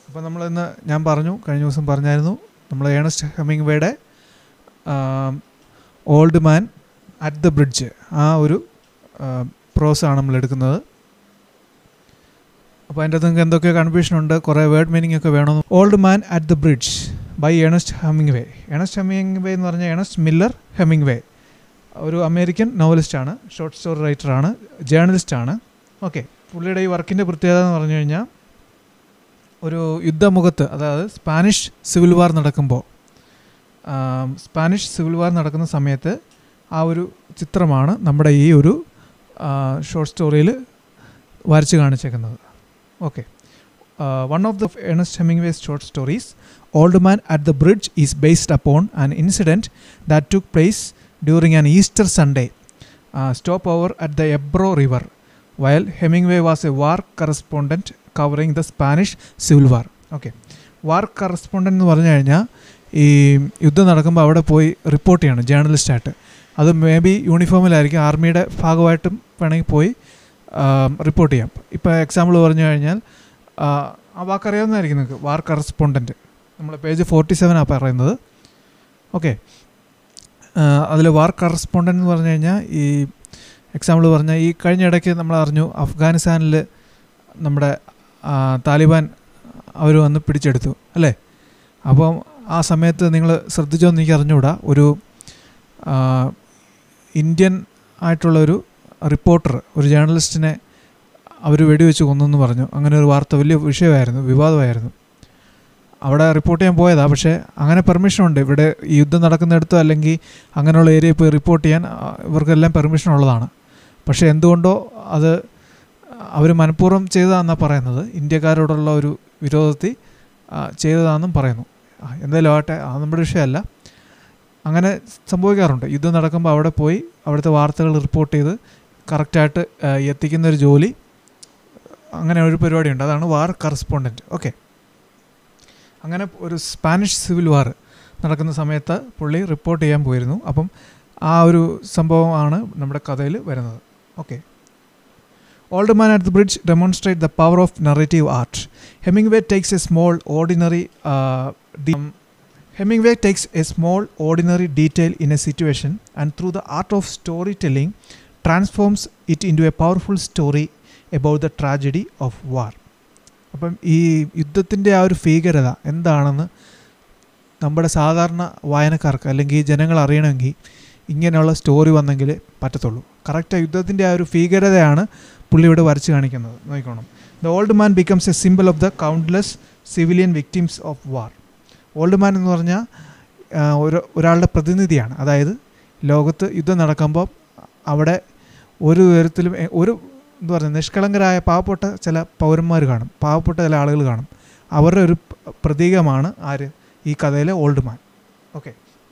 അപ്പോൾ നമ്മൾ ഇന്ന് ഞാൻ പറഞ്ഞു കഴിഞ്ഞ ദിവസം പറഞ്ഞായിരുന്നു നമ്മൾ ഏണസ്റ്റ് ഹെമിങ് വേയുടെ old man at the bridge ആ ഒരു പ്രോസാണ് നമ്മൾ എടുക്കുന്നത് അപ്പോൾ അതിൻ്റെ അകത്ത് നിങ്ങൾക്ക് എന്തൊക്കെ കൺഫ്യൂഷൻ ഉണ്ട് കുറേ വേർഡ് മീനിങ് ഒക്കെ വേണമെന്ന് old man at the bridge by Ernest Hemingway Ernest Hemingway എന്ന് പറഞ്ഞാൽ ഏണസ്റ്റ് മില്ലർ ഹെമിങ് വേ ഒരു അമേരിക്കൻ നോവലിസ്റ്റാണ് ഷോർട്ട് സ്റ്റോറി റൈറ്ററാണ് ജേർണലിസ്റ്റാണ് ഓക്കെ പുള്ളിയുടെ ഈ വർക്കിൻ്റെ പ്രത്യേകത എന്ന് പറഞ്ഞു കഴിഞ്ഞാൽ ഒരു യുദ്ധമുഖത്ത് അതായത് സ്പാനിഷ് സിവിൽ വാർ നടക്കുമ്പോൾ സ്പാനിഷ് സിവിൽ വാർ നടക്കുന്ന സമയത്ത് ആ ഒരു ചിത്രമാണ് നമ്മുടെ ഈ ഒരു ഷോർട്ട് സ്റ്റോറിയിൽ വരച്ച് കാണിച്ചേക്കുന്നത് okay one of the Ernest Hemingway's short stories old man at the bridge is based upon an incident that took place during an Easter Sunday stop over at the Ebro river while Hemingway was a war correspondent covering the Spanish civil war okay war correspondent എന്ന് പറഞ്ഞു കഴിഞ്ഞാൽ ഈ യുദ്ധം നടക്കുമ്പോൾ അവിടെ പോയി report ചെയ്യണം ജേർണലിസ്റ്റായിട്ട് അത് മേ ബി യൂണിഫോമിലായിരിക്കും ആർമിയുടെ ഭാഗമായിട്ടും വേണമെങ്കിൽ പോയി റിപ്പോർട്ട് ചെയ്യാം ഇപ്പോൾ എക്സാമ്പിൾ പറഞ്ഞു കഴിഞ്ഞാൽ ആ വാക്കറിയാവുന്നതായിരിക്കും നിങ്ങൾക്ക് വാർ കറസ്പോണ്ടൻറ്റ് നമ്മൾ പേജ് ഫോർട്ടി സെവനാണ് പറയുന്നത് ഓക്കെ അതിൽ വാർ കറസ്പോണ്ടൻ്റ് എന്ന് പറഞ്ഞു കഴിഞ്ഞാൽ ഈ എക്സാമ്പിൾ പറഞ്ഞാൽ ഈ കഴിഞ്ഞ ഇടയ്ക്ക് നമ്മൾ അറിഞ്ഞു അഫ്ഗാനിസ്ഥാനിൽ നമ്മുടെ താലിബാൻ അവർ വന്ന് പിടിച്ചെടുത്തു അല്ലേ അപ്പം ആ സമയത്ത് നിങ്ങൾ ശ്രദ്ധിച്ചോ എന്ന് എനിക്ക് അറിഞ്ഞുകൂടാ ഒരു ഇന്ത്യൻ ആയിട്ടുള്ള ഒരു റിപ്പോർട്ടർ ഒരു ജേർണലിസ്റ്റിനെ അവർ വെടിവെച്ച് കൊന്നെന്ന് പറഞ്ഞു അങ്ങനെ ഒരു വാർത്ത വലിയ വിഷയമായിരുന്നു വിവാദമായിരുന്നു അവിടെ റിപ്പോർട്ട് ചെയ്യാൻ പോയതാ പക്ഷേ അങ്ങനെ പെർമിഷൻ ഉണ്ട് ഇവിടെ ഈ യുദ്ധം നടക്കുന്നിടത്തോ അല്ലെങ്കിൽ അങ്ങനെയുള്ള ഏരിയയിൽ പോയി റിപ്പോർട്ട് ചെയ്യാൻ ഇവർക്കെല്ലാം പെർമിഷൻ ഉള്ളതാണ് പക്ഷേ എന്തുകൊണ്ടോ അത് അവർ മനഃപൂർവ്വം ചെയ്തതാണെന്നാണ് പറയുന്നത് ഇന്ത്യക്കാരോടുള്ള ഒരു വിരോധത്തിൽ ചെയ്തതാണെന്നും പറയുന്നു എന്തായാലും ആവട്ടെ അത് നമ്മുടെ വിഷയമല്ല അങ്ങനെ സംഭവിക്കാറുണ്ട് യുദ്ധം നടക്കുമ്പോൾ അവിടെ പോയി അവിടുത്തെ വാർത്തകൾ റിപ്പോർട്ട് ചെയ്ത് കറക്റ്റായിട്ട് എത്തിക്കുന്ന ഒരു ജോലി അങ്ങനെ ഒരു പരിപാടിയുണ്ട് അതാണ് വാർ കറസ്പോണ്ടൻറ്റ് ഓക്കെ അങ്ങനെ ഒരു സ്പാനിഷ് സിവിൽ വാർ നടക്കുന്ന സമയത്ത് പുള്ളി റിപ്പോർട്ട് ചെയ്യാൻ പോയിരുന്നു അപ്പം ആ ഒരു സംഭവമാണ് നമ്മുടെ കഥയിൽ വരുന്നത് okay old man at the bridge demonstrate the power of narrative art Hemingway takes a small ordinary Hemingway takes a small, ordinary detail in a situation and, through the art of storytelling, transforms it into a powerful story about the tragedy of war. അപ്പം ഈ യുദ്ധത്തിൻ്റെ ആ ഒരു ഭീകരത എന്താണെന്ന് നമ്മുടെ സാധാരണ വായനക്കാർക്ക് അല്ലെങ്കിൽ ജനങ്ങൾ അറിയണമെങ്കിൽ ഇങ്ങനെയുള്ള സ്റ്റോറി വന്നെങ്കിൽ പറ്റത്തുള്ളൂ കറക്റ്റ് യുദ്ധത്തിൻ്റെ ആ ഒരു ഭീകരതയാണ് പുള്ളി ഇവിടെ വരച്ച് കാണിക്കുന്നത് നോക്കിക്കോണം the old man becomes a symbol of the countless civilian victims of war old man എന്ന് പറഞ്ഞാൽ ഒരു ഒരാളുടെ പ്രതിനിധിയാണ് അതായത് ലോകത്ത് യുദ്ധം നടക്കുമ്പോൾ അവിടെ ഒരു തരത്തിലും ഒരു എന്താ പറയുക നിഷ്കളങ്കരായ പാവപ്പെട്ട ചില പൗരന്മാർ കാണും പാവപ്പെട്ട ചില ആളുകൾ കാണും അവരുടെ ഒരു പ്രതീകമാണ് ആര് ഈ കഥയിലെ ഓൾഡ് മാൻ ഓക്കെ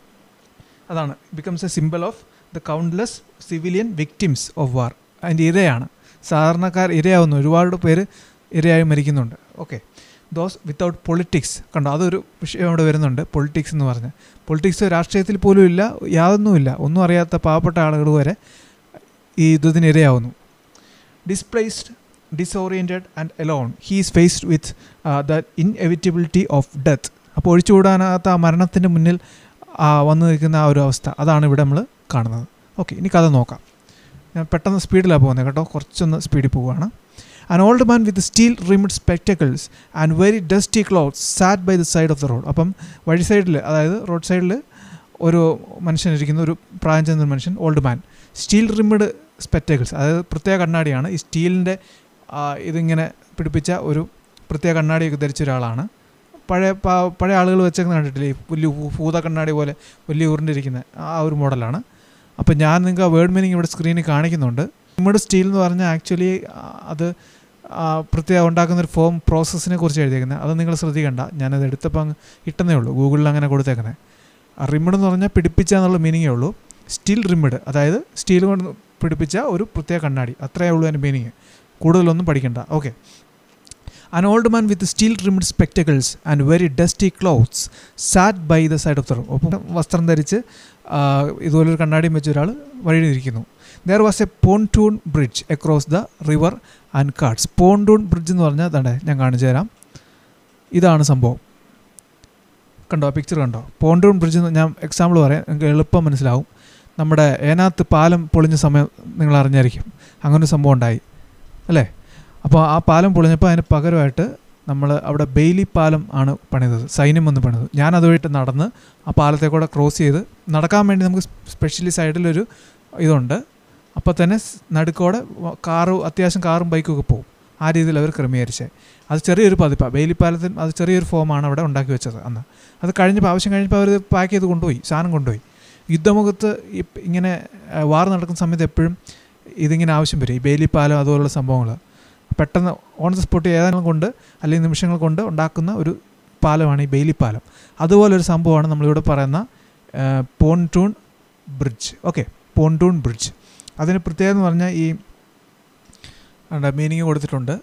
അതാണ് becomes a symbol of the countless civilian victims of war അതിൻ്റെ ഇരയാണ് സാധാരണക്കാർ ഇരയാവുന്നു ഒരുപാട് പേര് ഇരയായി മരിക്കുന്നുണ്ട് ഓക്കെ ദോസ് വിത്തൗട്ട് പൊളിറ്റിക്സ് കണ്ടോ അതൊരു വിഷയം അവിടെ വരുന്നുണ്ട് പൊളിറ്റിക്സ് എന്ന് പറഞ്ഞ് പൊളിറ്റിക്സ് രാഷ്ട്രീയത്തിൽ പോലും ഇല്ല യാതൊന്നുമില്ല ഒന്നും അറിയാത്ത പാവപ്പെട്ട ആളുകൾ വരെ ഈ യുദ്ധത്തിന് ഇരയാവുന്നു displaced disoriented and alone he is faced with the inevitability of death അപ്പോൾ ഒഴിച്ചുകൂടാനാത്ത ആ മരണത്തിൻ്റെ മുന്നിൽ വന്നു നിൽക്കുന്ന ആ ഒരു അവസ്ഥ അതാണ് ഇവിടെ നമ്മൾ കാണുന്നത് ഓക്കെ ഇനി കഥ നോക്കാം ഞാൻ പെട്ടെന്ന് സ്പീഡിലാണ് പോകുന്നത് കേട്ടോ കുറച്ചൊന്ന് സ്പീഡിൽ പോവുകയാണ് An old man with steel rimmed spectacles and very dusty clothes sat by the side of the road. അപ്പം വഴി സൈഡിൽ അതായത് റോഡ് സൈഡിൽ ഒരു മനുഷ്യൻ ഇരിക്കുന്ന ഒരു പ്രായം ചെന്ന മനുഷ്യൻ old man steel rimmed spectacles അതായത് പ്രത്യേക കണ്ണാടിയാണ് ഈ സ്റ്റീലിൻ്റെ ഇതിങ്ങനെ പിടിപ്പിച്ച ഒരു പ്രത്യേക കണ്ണാടിയൊക്കെ ധരിച്ച ഒരാളാണ് പഴയ പഴയ ആളുകൾ വെച്ചേക്കുന്ന കണ്ടിട്ടില്ലേ വലിയ ഭൂത കണ്ണാടി പോലെ വലിയ ഉരുണ്ടിരിക്കുന്ന ആ ഒരു മോഡലാണ് അപ്പോൾ ഞാൻ നിങ്ങൾക്ക് ആ വേർഡ് മീനിങ് ഇവിടെ സ്ക്രീനിൽ കാണിക്കുന്നുണ്ട് നമ്മുടെ സ്റ്റീൽ എന്ന് പറഞ്ഞാൽ ആക്ച്വലി അത് പ്രത്യേകം ഉണ്ടാക്കുന്ന ഒരു ഫോം പ്രോസസ്സിനെ കുറിച്ച് എഴുതിയേക്കുന്നത് അത് നിങ്ങൾ ശ്രദ്ധിക്കേണ്ട ഞാനത് എടുത്തപ്പോൾ അങ്ങ് ഇട്ടെന്നേ ഉള്ളൂ ഗൂഗിളിൽ അങ്ങനെ കൊടുത്തേക്കുന്നത് റിമിഡ് എന്ന് പറഞ്ഞാൽ പിടിപ്പിച്ച എന്നുള്ള മീനിങ്ങേ ഉള്ളൂ സ്റ്റീൽ റിമിഡ് അതായത് സ്റ്റീൽ കൊണ്ട് പിടിപ്പിച്ച ഒരു പ്രത്യേക കണ്ണാടി അത്രയേ ഉള്ളൂ അതിൻ്റെ മീനിങ് കൂടുതലൊന്നും പഠിക്കണ്ട okay An old man with steel rimmed spectacles and very dusty clothes sat by the side of the road. ഒപ്പം വസ്ത്രം ധരിച്ച് ഇതുപോലൊരു കണ്ണാടിയും വെച്ച ഒരാൾ വഴിയിലിരിക്കുന്നു there was a pontoon bridge across the river and carts pontoon bridge എന്ന് പറഞ്ഞാൽ അതാണ്ടേ ഞാൻ കാണിച്ചു തരാം ഇതാണ് സംഭവം കണ്ടോ പിക്ചർ കണ്ടോ പോണ്ടൂൺ ബ്രിഡ്ജ് എന്ന് ഞാൻ എക്സാമ്പിൾ പറയാം നിങ്ങൾക്ക് എളുപ്പം മനസ്സിലാവും നമ്മുടെ ഏനാത്ത് പാലം പൊളിഞ്ഞ സമയം നിങ്ങൾ അറിഞ്ഞായിരിക്കും അങ്ങനെ ഒരു സംഭവം ഉണ്ടായി അല്ലേ അപ്പോൾ ആ പാലം പൊളിഞ്ഞപ്പോൾ അതിന് പകരമായിട്ട് നമ്മൾ അവിടെ ബെയിലി പാലം ആണ് പണിതത് സൈന്യം വന്ന് പണിതത് ഞാൻ അതുവഴിട്ട് നടന്ന് ആ പാലത്തെ കൂടെ ക്രോസ് ചെയ്ത് നടക്കാൻ വേണ്ടി നമുക്ക് സ്പെഷ്യലി സൈഡിലൊരു ഇതുണ്ട് അപ്പോൾ തന്നെ സ് നടുക്കോടെ വ- കാറ് അത്യാവശ്യം കാറും ബൈക്കും ഒക്കെ പോകും ആ രീതിയിൽ അവർ ക്രമീകരിച്ചത് അത് ചെറിയൊരു പതിപ്പാണ് ബെയിലി പാലത്തിൽ അത് ചെറിയൊരു ഫോമാണ് അവിടെ ഉണ്ടാക്കി വെച്ചത് അന്ന് അത് കഴിഞ്ഞപ്പോൾ ആവശ്യം കഴിഞ്ഞപ്പോൾ അവർ പാക്ക് ചെയ്ത് കൊണ്ടുപോയി സാധനം കൊണ്ടുപോയി യുദ്ധമുഖത്ത് ഇപ്പ- ഇങ്ങനെ ആ, വാർ നടക്കുന്ന സമയത്ത് എപ്പോഴും ഇതിങ്ങനെ ആവശ്യം വരും ഈ ബെയിലി പാലം അതുപോലുള്ള സംഭവങ്ങൾ പെട്ടെന്ന് ഓൺ ദ സ്പോട്ട് ഏതാനും കൊണ്ട് അല്ലെങ്കിൽ നിമിഷങ്ങൾ കൊണ്ട് ഉണ്ടാക്കുന്ന ഒരു പാലമാണ് ഈ ബെയിലി പാലം അതുപോലെ ഒരു സംഭവമാണ് നമ്മളിവിടെ പറയുന്ന pontoon bridge okay pontoon bridge അതിന് പ്രത്യേകത എന്ന് പറഞ്ഞാൽ ഈ മീനിങ് കൊടുത്തിട്ടുണ്ട്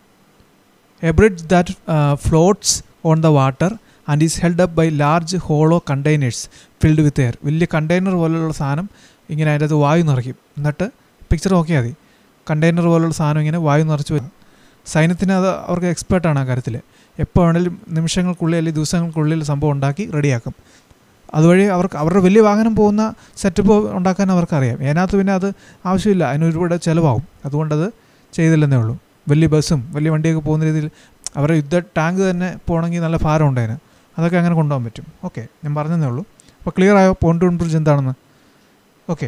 a bridge that floats on the water and is held up by large hollow containers filled with air വലിയ കണ്ടെയ്നർ പോലുള്ള സാധനം ഇങ്ങനെ അതിൻ്റെ അകത്ത് വായു നിറയ്ക്കും എന്നിട്ട് പിക്ചർ നോക്കിയാൽ മതി കണ്ടെയ്നർ പോലുള്ള സാധനം ഇങ്ങനെ വായു നിറച്ച് വരും സൈന്യത്തിന് അത് അവർക്ക് എക്സ്പേർട്ടാണ് ആ കാര്യത്തിൽ എപ്പോൾ വേണേലും നിമിഷങ്ങൾക്കുള്ളിൽ അല്ലെങ്കിൽ ദിവസങ്ങൾക്കുള്ളിൽ സംഭവം ഉണ്ടാക്കി റെഡിയാക്കും അതുവഴി അവർക്ക് അവരുടെ വലിയ വാഹനം പോകുന്ന സെറ്റപ്പ് ഉണ്ടാക്കാൻ അവർക്കറിയാം അതിനകത്ത് പിന്നെ അത് ആവശ്യമില്ല അതിന് ഒരുപാട് ചിലവാകും അതുകൊണ്ടത് ചെയ്തില്ലെന്നേ ഉള്ളൂ വലിയ ബസ്സും വലിയ വണ്ടിയൊക്കെ പോകുന്ന രീതിയിൽ അവരുടെ യുദ്ധ ടാങ്ക് തന്നെ പോകണമെങ്കിൽ നല്ല ഭാരം ഉണ്ട് അതിന് അതൊക്കെ അങ്ങനെ കൊണ്ടുപോകാൻ പറ്റും ഓക്കെ ഞാൻ പറഞ്ഞതേ ഉള്ളൂ അപ്പോൾ ക്ലിയർ ആയോ പോണ്ടൂൺ ബ്രിഡ്ജ് എന്താണെന്ന് okay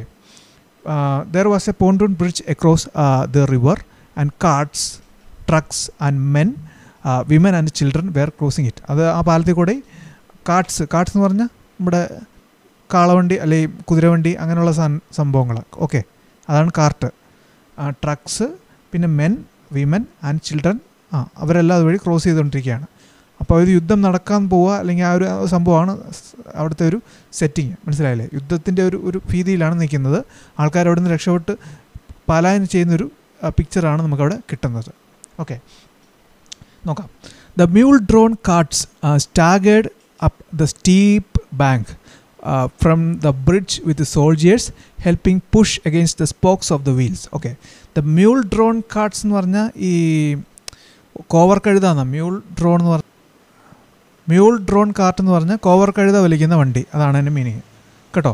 there was a pontoon bridge across the river and carts trucks and men women and children were crossing it അത് ആ പാലത്തിൽ കൂടെ കാർട്സ് കാർട്സ് എന്ന് പറഞ്ഞാൽ നമ്മുടെ കാളവണ്ടി അല്ലെങ്കിൽ കുതിരവണ്ടി അങ്ങനെയുള്ള സംഭവങ്ങൾ ഓക്കെ അതാണ് കാർട്ട് ട്രക്സ് പിന്നെ മെൻ വിമൻ ആൻഡ് ചിൽഡ്രൻ ആ അവരെല്ലാം അതുവഴി ക്രോസ് ചെയ്തുകൊണ്ടിരിക്കുകയാണ് അപ്പോൾ ഒരു യുദ്ധം നടക്കാൻ പോവുക അല്ലെങ്കിൽ ആ ഒരു സംഭവമാണ് സ് അവിടുത്തെ ഒരു സെറ്റിങ് മനസ്സിലായില്ലേ യുദ്ധത്തിൻ്റെ ഒരു ഒരു ഭീതിയിലാണ് നിൽക്കുന്നത് ആൾക്കാർ അവിടെ നിന്ന് രക്ഷപ്പെട്ട് പലായനം ചെയ്യുന്നൊരു പിക്ചറാണ് നമുക്കവിടെ കിട്ടുന്നത് ഓക്കെ നോക്കാം the mule drawn carts staggered up the steep bank from the bridge with soldiers helping push against the spokes of the wheels okay the mule drawn carts എന്ന് പറഞ്ഞാൽ ഈ കോവർ കഴുതാന്ന മ്യൂൾ ഡ്രോൺ എന്ന് പറഞ്ഞ മ്യൂൾ ഡ്രോൺ കാർട്ട് എന്ന് പറഞ്ഞാൽ കോവർ കഴുത വലിക്കുന്ന വണ്ടി അതാണ് എൻ്റെ മീനിങ് കേട്ടോ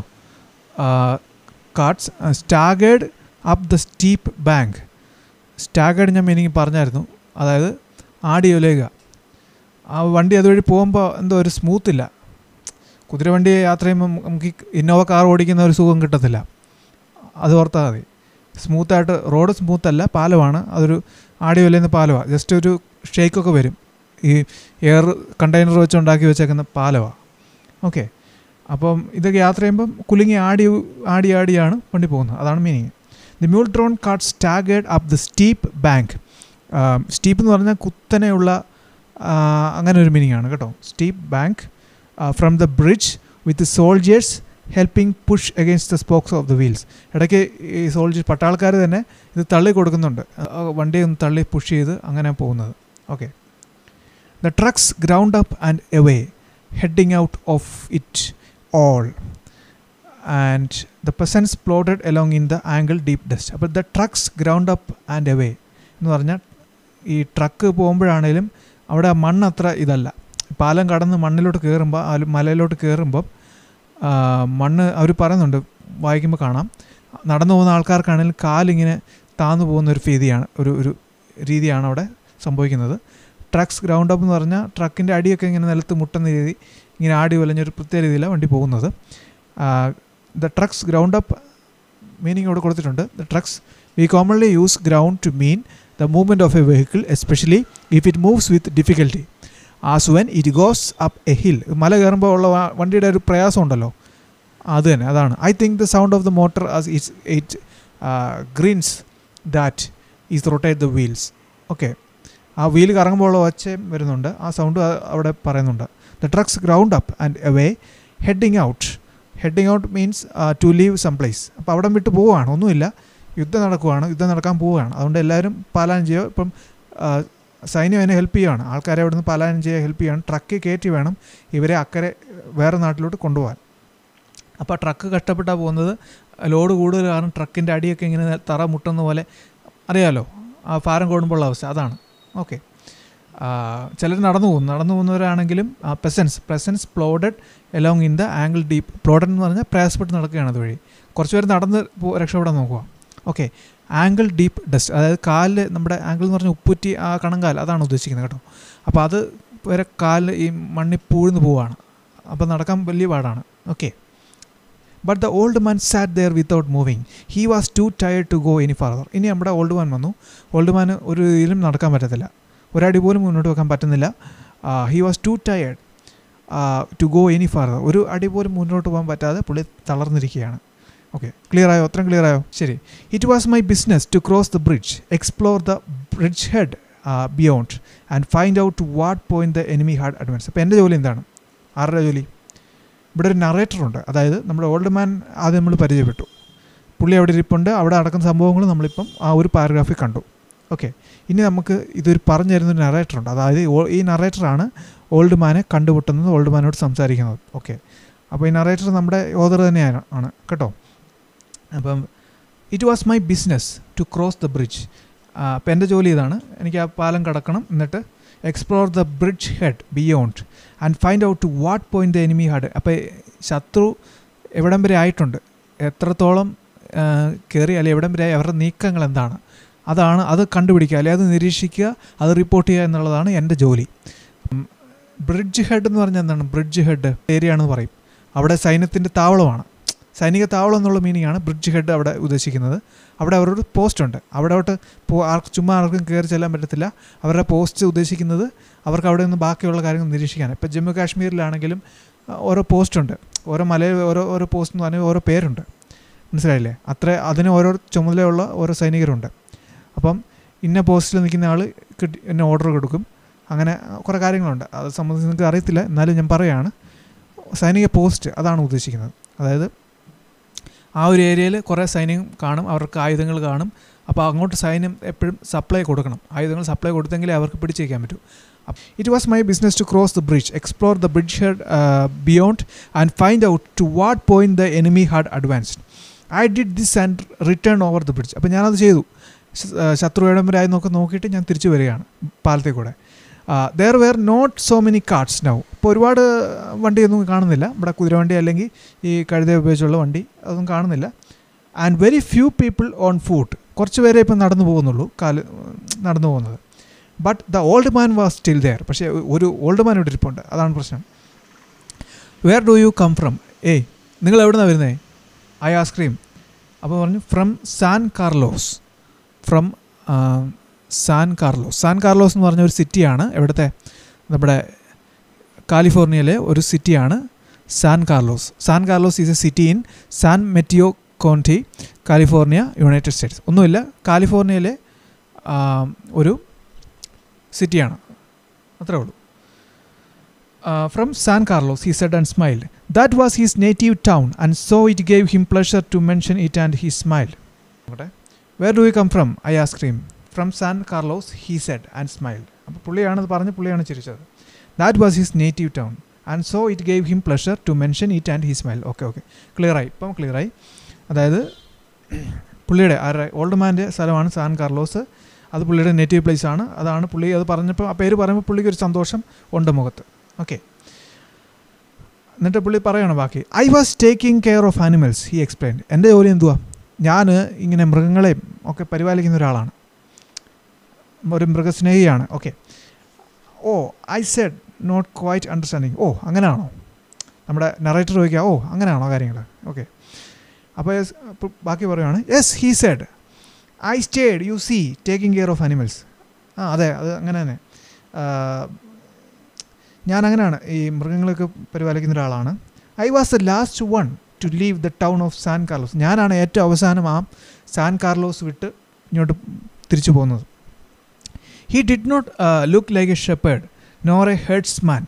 carts staggered up the steep bank staggered ഞാൻ മീനിങ് പറഞ്ഞായിരുന്നു അതായത് ആടി ഒലയുക ആ വണ്ടി അതുവഴി പോകുമ്പോൾ എന്തോ ഒരു സ്മൂത്ത് ഇല്ല കുതിരവണ്ടി യാത്ര ചെയ്യുമ്പോൾ നമുക്ക് ഈ ഇന്നോവ കാർ ഓടിക്കുന്ന ഒരു സുഖം കിട്ടത്തില്ല അത് ഓർത്താൽ മതി സ്മൂത്തായിട്ട് റോഡ് സ്മൂത്ത് അല്ല പാലമാണ് അതൊരു ആടി വലയുന്ന പാലമാണ് ജസ്റ്റ് ഒരു ഷേക്കൊക്കെ വരും ഈ എയർ കണ്ടെയ്നർ വെച്ച് ഉണ്ടാക്കി വെച്ചേക്കുന്ന പാലമാണ് ഓക്കെ അപ്പം ഇതൊക്കെ യാത്ര ചെയ്യുമ്പം കുലുങ്ങി ആടി ആടി ആടിയാണ് വണ്ടി പോകുന്നത് അതാണ് meaning the mule drawn cart staggered up the steep bank steep എന്ന് പറഞ്ഞാൽ കുത്തനെയുള്ള അങ്ങനെ ഒരു മീനിങ് ആണ് കേട്ടോ steep bank from the bridge with soldiers helping push against the spokes of the wheels ഇടയ്ക്ക് ഈ സോൾജേഴ്സ് പട്ടാൾക്കാർ തന്നെ ഇത് തള്ളി കൊടുക്കുന്നുണ്ട് വണ്ടി ഒന്ന് തള്ളി പുഷ് ചെയ്ത് അങ്ങനെ പോകുന്നത് okay the trucks ground up and away heading out of it all and the peasants plodded along in the ankle deep dust അപ്പോൾ the trucks ground up and away എന്ന് പറഞ്ഞാൽ ഈ ട്രക്ക് പോകുമ്പോഴാണേലും അവിടെ മണ്ണ് അത്ര ഇതല്ല പാലം കടന്ന് മണ്ണിലോട്ട് കയറുമ്പോൾ ആ മലയിലോട്ട് കയറുമ്പം മണ്ണ് അവർ പറയുന്നുണ്ട് വായിക്കുമ്പോൾ കാണാം നടന്നു പോകുന്ന ആൾക്കാർക്കാണെങ്കിലും കാലിങ്ങനെ താന്നു പോകുന്ന ഒരു രീതിയാണ് ഒരു ഒരു രീതിയാണ് അവിടെ സംഭവിക്കുന്നത് ട്രക്സ് ഗ്രൗണ്ട് അപ്പ് എന്ന് പറഞ്ഞാൽ ട്രക്കിൻ്റെ അടിയൊക്കെ ഇങ്ങനെ നിലത്ത് മുട്ടുന്ന രീതി ഇങ്ങനെ ആടി വലഞ്ഞൊരു പ്രത്യേക രീതിയിലാണ് വണ്ടി പോകുന്നത് the trucks ground up meaning ഇവിടെ കൊടുത്തിട്ടുണ്ട് the trucks we commonly use ground to mean the movement of a vehicle especially if it moves with difficulty as when it goes up a hill മല കയറുമ്പോൾ ഉള്ള വണ്ടിയുടെ ഒരു പ്രയാസം ഉണ്ടല്ലോ അത് തന്നെ അതാണ് I think the sound of the motor as it's it grinds that is rotate the wheels okay ആ വീൽ കറങ്ങുമ്പോൾ ഉള്ള ഒച്ചയും വരുന്നുണ്ട് ആ സൗണ്ട് അവിടെ പറയുന്നുണ്ട് the trucks ground up and away heading out heading out means to leave some place അപ്പോൾ അവിടെ വിട്ട് പോവുകയാണ് ഒന്നുമില്ല യുദ്ധം നടക്കുവാണ് യുദ്ധം നടക്കാൻ പോവുകയാണ് അതുകൊണ്ട് എല്ലാവരും പാലായനം ചെയ്യുക ഇപ്പം സൈന്യം അതിനെ ഹെൽപ്പ് ചെയ്യുകയാണ് ആൾക്കാരെ അവിടെ നിന്ന് പലായനം ചെയ്യാൻ ഹെൽപ്പ് ചെയ്യണം ട്രക്ക് കയറ്റി വേണം ഇവരെ അക്കരെ വേറെ നാട്ടിലോട്ട് കൊണ്ടുപോകാൻ അപ്പോൾ ട്രക്ക് കഷ്ടപ്പെട്ടാണ് പോകുന്നത് ലോഡ് കൂടുതൽ കാരണം ട്രക്കിൻ്റെ അടിയൊക്കെ ഇങ്ങനെ തറ മുട്ടുന്ന പോലെ അറിയാമല്ലോ ആ ഭാരം കൂടുമ്പോൾ ഉള്ള അവസ്ഥ അതാണ് ഓക്കെ ചിലർ നടന്നു പോകും നടന്നു പോകുന്നവരാണെങ്കിലും peasants peasants plodded along in the ankle deep plodded എന്ന് പറഞ്ഞാൽ പ്രയാസപ്പെട്ട് നടക്കുകയാണ് അതുവഴി കുറച്ച് പേര് നടന്ന് പോ- രക്ഷപ്പെടാൻ നോക്കുക ഓക്കെ ആംഗിൾ ഡീപ്പ് ഡസ്റ്റ് അതായത് കാലിൽ നമ്മുടെ ആംഗിൾ എന്ന് പറഞ്ഞാൽ ഉപ്പുറ്റി ആ കണങ്കാൽ അതാണ് ഉദ്ദേശിക്കുന്നത് കേട്ടോ അപ്പോൾ അത് വരെ കാലിൽ ഈ മണ്ണിൽ പൂഴ്ന്നു പോവാണ് അപ്പോൾ നടക്കാൻ വലിയ പാടാണ് okay but the old man sat there without moving he was too tired to go any further ഇനി നമ്മുടെ ഓൾഡ് മാൻ വന്നു ഓൾഡ് മാന് ഒരു രീതിയിലും നടക്കാൻ പറ്റത്തില്ല ഒരടി പോലും മുന്നോട്ട് വെക്കാൻ പറ്റുന്നില്ല he was too tired to go any further ഒരു അടി പോലും മുന്നോട്ട് പോകാൻ പറ്റാതെ പുള്ളി തളർന്നിരിക്കുകയാണ് ഓക്കെ ക്ലിയർ ആയോ അത്രയും ക്ലിയർ ആയോ ശരി it was my business to cross the bridge explore the bridge head beyond and find out to what point the enemy had advance അപ്പോൾ എൻ്റെ ജോലി എന്താണ് ആരുടെ ജോലി ഇവിടെ ഒരു നറേറ്ററുണ്ട് അതായത് നമ്മുടെ ഓൾഡ് മാൻ ആദ്യം നമ്മൾ പരിചയപ്പെട്ടു പുള്ളി അവിടെ ഇരിപ്പുണ്ട് അവിടെ നടക്കുന്ന സംഭവങ്ങൾ നമ്മളിപ്പം ആ ഒരു പാരഗ്രാഫിൽ കണ്ടു ഓക്കെ ഇനി നമുക്ക് ഇതൊരു പറഞ്ഞു തരുന്ന ഒരു നറേറ്ററുണ്ട് അതായത് ഓ- ഈ നറേറ്ററാണ് ഓൾഡ് മാനെ കണ്ടുമുട്ടുന്നത് ഓൾഡ് മാനോട് സംസാരിക്കുന്നത് ഓക്കെ അപ്പോൾ ഈ നറേറ്റർ നമ്മുടെ ഓദർ തന്നെയാണ് ആണ് കേട്ടോ അപ്പം it was my business to cross the bridge അപ്പം എൻ്റെ ജോലി ഇതാണ് എനിക്ക് ആ പാലം കടക്കണം എന്നിട്ട് explore the bridge head beyond and find out to what point the enemy had അപ്പോൾ ശത്രു എവിടം വരെ ആയിട്ടുണ്ട് എത്രത്തോളം കയറി അല്ലെങ്കിൽ എവിടം വരെ ആയി, അവരുടെ നീക്കങ്ങൾ എന്താണ് അതാണ് അത് കണ്ടുപിടിക്കുക അല്ലെങ്കിൽ അത് നിരീക്ഷിക്കുക അത് റിപ്പോർട്ട് ചെയ്യുക എന്നുള്ളതാണ് എൻ്റെ ജോലി ബ്രിഡ്ജ് ഹെഡ് എന്ന് പറഞ്ഞാൽ എന്താണ് ബ്രിഡ്ജ് ഹെഡ് ഏരിയ ആണെന്ന് പറയും അവിടെ സൈന്യത്തിൻ്റെ താവളമാണ് സൈനിക താവളം എന്നുള്ള മീനിങ് ആണ് ബ്രിഡ്ജ് ഹെഡ് അവിടെ ഉദ്ദേശിക്കുന്നത് അവിടെ അവരൊരു പോസ്റ്റ് ഉണ്ട് അവിടെ അവിടെ പോ ആർക്ക് ചുമ്മാ ആർക്കും കയറി ചെല്ലാൻ പറ്റത്തില്ല അവരുടെ പോസ്റ്റ് ഉദ്ദേശിക്കുന്നത് അവർക്ക് അവിടെ നിന്ന് ബാക്കിയുള്ള കാര്യങ്ങൾ നിരീക്ഷിക്കാൻ ഇപ്പോൾ ജമ്മു കാശ്മീരിലാണെങ്കിലും ആ, ഓരോ പോസ്റ്റ് ഉണ്ട് ഓരോ മലയിൽ ഓരോ ഓരോ പോസ്റ്റ് എന്ന് പറഞ്ഞാൽ ഓരോ പേരുണ്ട് മനസ്സിലായില്ലേ അത്ര അതിന് ഓരോ ചുമതലയുള്ള ഓരോ സൈനികരുണ്ട് അപ്പം ഇന്ന പോസ്റ്റിൽ നിൽക്കുന്ന ആൾ കിട്ടി ഇന്ന ഓർഡർ കൊടുക്കും അങ്ങനെ കുറേ കാര്യങ്ങളുണ്ട് അത് സംബന്ധിച്ച് നിങ്ങൾക്ക് അറിയത്തില്ല എന്നാലും ഞാൻ പറയുകയാണ് സൈനിക പോസ്റ്റ് അതാണ് ഉദ്ദേശിക്കുന്നത് അതായത് ആ ഒരു ഏരിയയിൽ കുറേ സൈന്യം കാണും അവർക്ക് ആയുധങ്ങൾ കാണും അപ്പോൾ അങ്ങോട്ട് സൈന്യം എപ്പോഴും സപ്ലൈ കൊടുക്കണം ആയുധങ്ങൾ സപ്ലൈ കൊടുത്തെങ്കിലേ അവർക്ക് പിടിച്ചേക്കാൻ പറ്റൂ it was my business to cross the bridge explore the bridge head beyond and find out to what point the enemy had advanced I did this and return over the bridge അപ്പോൾ ഞാനത് ചെയ്തു ശ- ആ, ശത്രു ഇടംവരായി നോക്കി നോക്കിയിട്ട് ഞാൻ തിരിച്ചു വരികയാണ് പാലത്തിൽ കൂടെ there were not so many carts now ഇപ്പോൾ ഒരുപാട് വണ്ടിയൊന്നും കാണുന്നില്ല നമ്മുടെ കുതിരവണ്ടി അല്ലെങ്കിൽ ഈ കഴുത ഉപയോഗിച്ചുള്ള വണ്ടി അതൊന്നും കാണുന്നില്ല and very few people on foot കുറച്ച് പേരെ ഇപ്പം നടന്നു പോകുന്നുള്ളൂ കാല് നടന്നു പോകുന്നത് but the old man was still there പക്ഷേ ഒരു ഓൾഡ് മാൻ ഇവിടെ ഇരിപ്പുണ്ട് അതാണ് പ്രശ്നം where do you come from ഏയ് നിങ്ങൾ എവിടെ നിന്നാണ് വരുന്നത് ഐ ആസ്ക്രീം അപ്പോൾ പറഞ്ഞു from San Carlos from San Carlos San Carlos എന്ന് പറഞ്ഞ ഒരു സിറ്റിയാണ് എവിടുത്തെ നമ്മുടെ കാലിഫോർണിയയിലെ ഒരു സിറ്റിയാണ് San Carlos San Carlos is A city in San Mateo county California United States ഒന്നുമില്ല കാലിഫോർണിയയിലെ ആ, ഒരു സിറ്റിയാണ് അത്രേ ഉള്ളൂ from San Carlos he said and smiled that was his native town and so it gave him pleasure to mention it and he smiled where do you come from I asked him from San Carlos he said and smiled അപ്പോൾ പുള്ളിയാണ് ഇത് പറഞ്ഞ് പുള്ളിയാണ് ചിരിച്ചത് that was his native town and so it gave him pleasure to mention it and he smile okay okay ക്ലിയറായി ഇപ്പം ക്ലിയറായി അതായത് പുള്ളിയുടെ ആരുടെ ഓൾഡ് മാൻ്റെ സ്ഥലമാണ് സാൻ കാർലോസ് അത് പുള്ളിയുടെ നേറ്റീവ് പ്ലേസ് ആണ് അതാണ് പുള്ളി അത് പറഞ്ഞപ്പോൾ ആ പേര് പറയുമ്പോൾ പുള്ളിക്ക് ഒരു സന്തോഷം ഉണ്ട് മുഖത്ത് ഓക്കെ എന്നിട്ട് പുള്ളി പറയണം ബാക്കി I was taking care of animals he explain എൻ്റെ ജോലി എന്തുവാ ഞാൻ ഇങ്ങനെ മൃഗങ്ങളെയും ഒക്കെ പരിപാലിക്കുന്ന ഒരാളാണ് ഒരു മൃഗസ്നേഹിയാണ് okay oh I said not quite understanding ഓ അങ്ങനെയാണോ നമ്മുടെ നറേറ്റർ ചോദിക്കുക ഓ അങ്ങനെയാണോ കാര്യങ്ങൾ ഓക്കെ അപ്പോൾ yes, അപ്പോൾ ബാക്കി പറയുവാണ് yes he said I stayed you see taking care of animals ആ അതെ അത് അങ്ങനെ തന്നെ ആ, ഞാൻ അങ്ങനെയാണ് ഈ മൃഗങ്ങളൊക്കെ പരിപാലിക്കുന്ന ഒരാളാണ് I was the last one to leave the town of San Carlos ഞാനാണ് ഏറ്റവും അവസാനം ആ സാൻ കാർലോസ് വിട്ട് ഇങ്ങോട്ട് തിരിച്ചു പോകുന്നത് he did not look like a shepherd nor a herdsman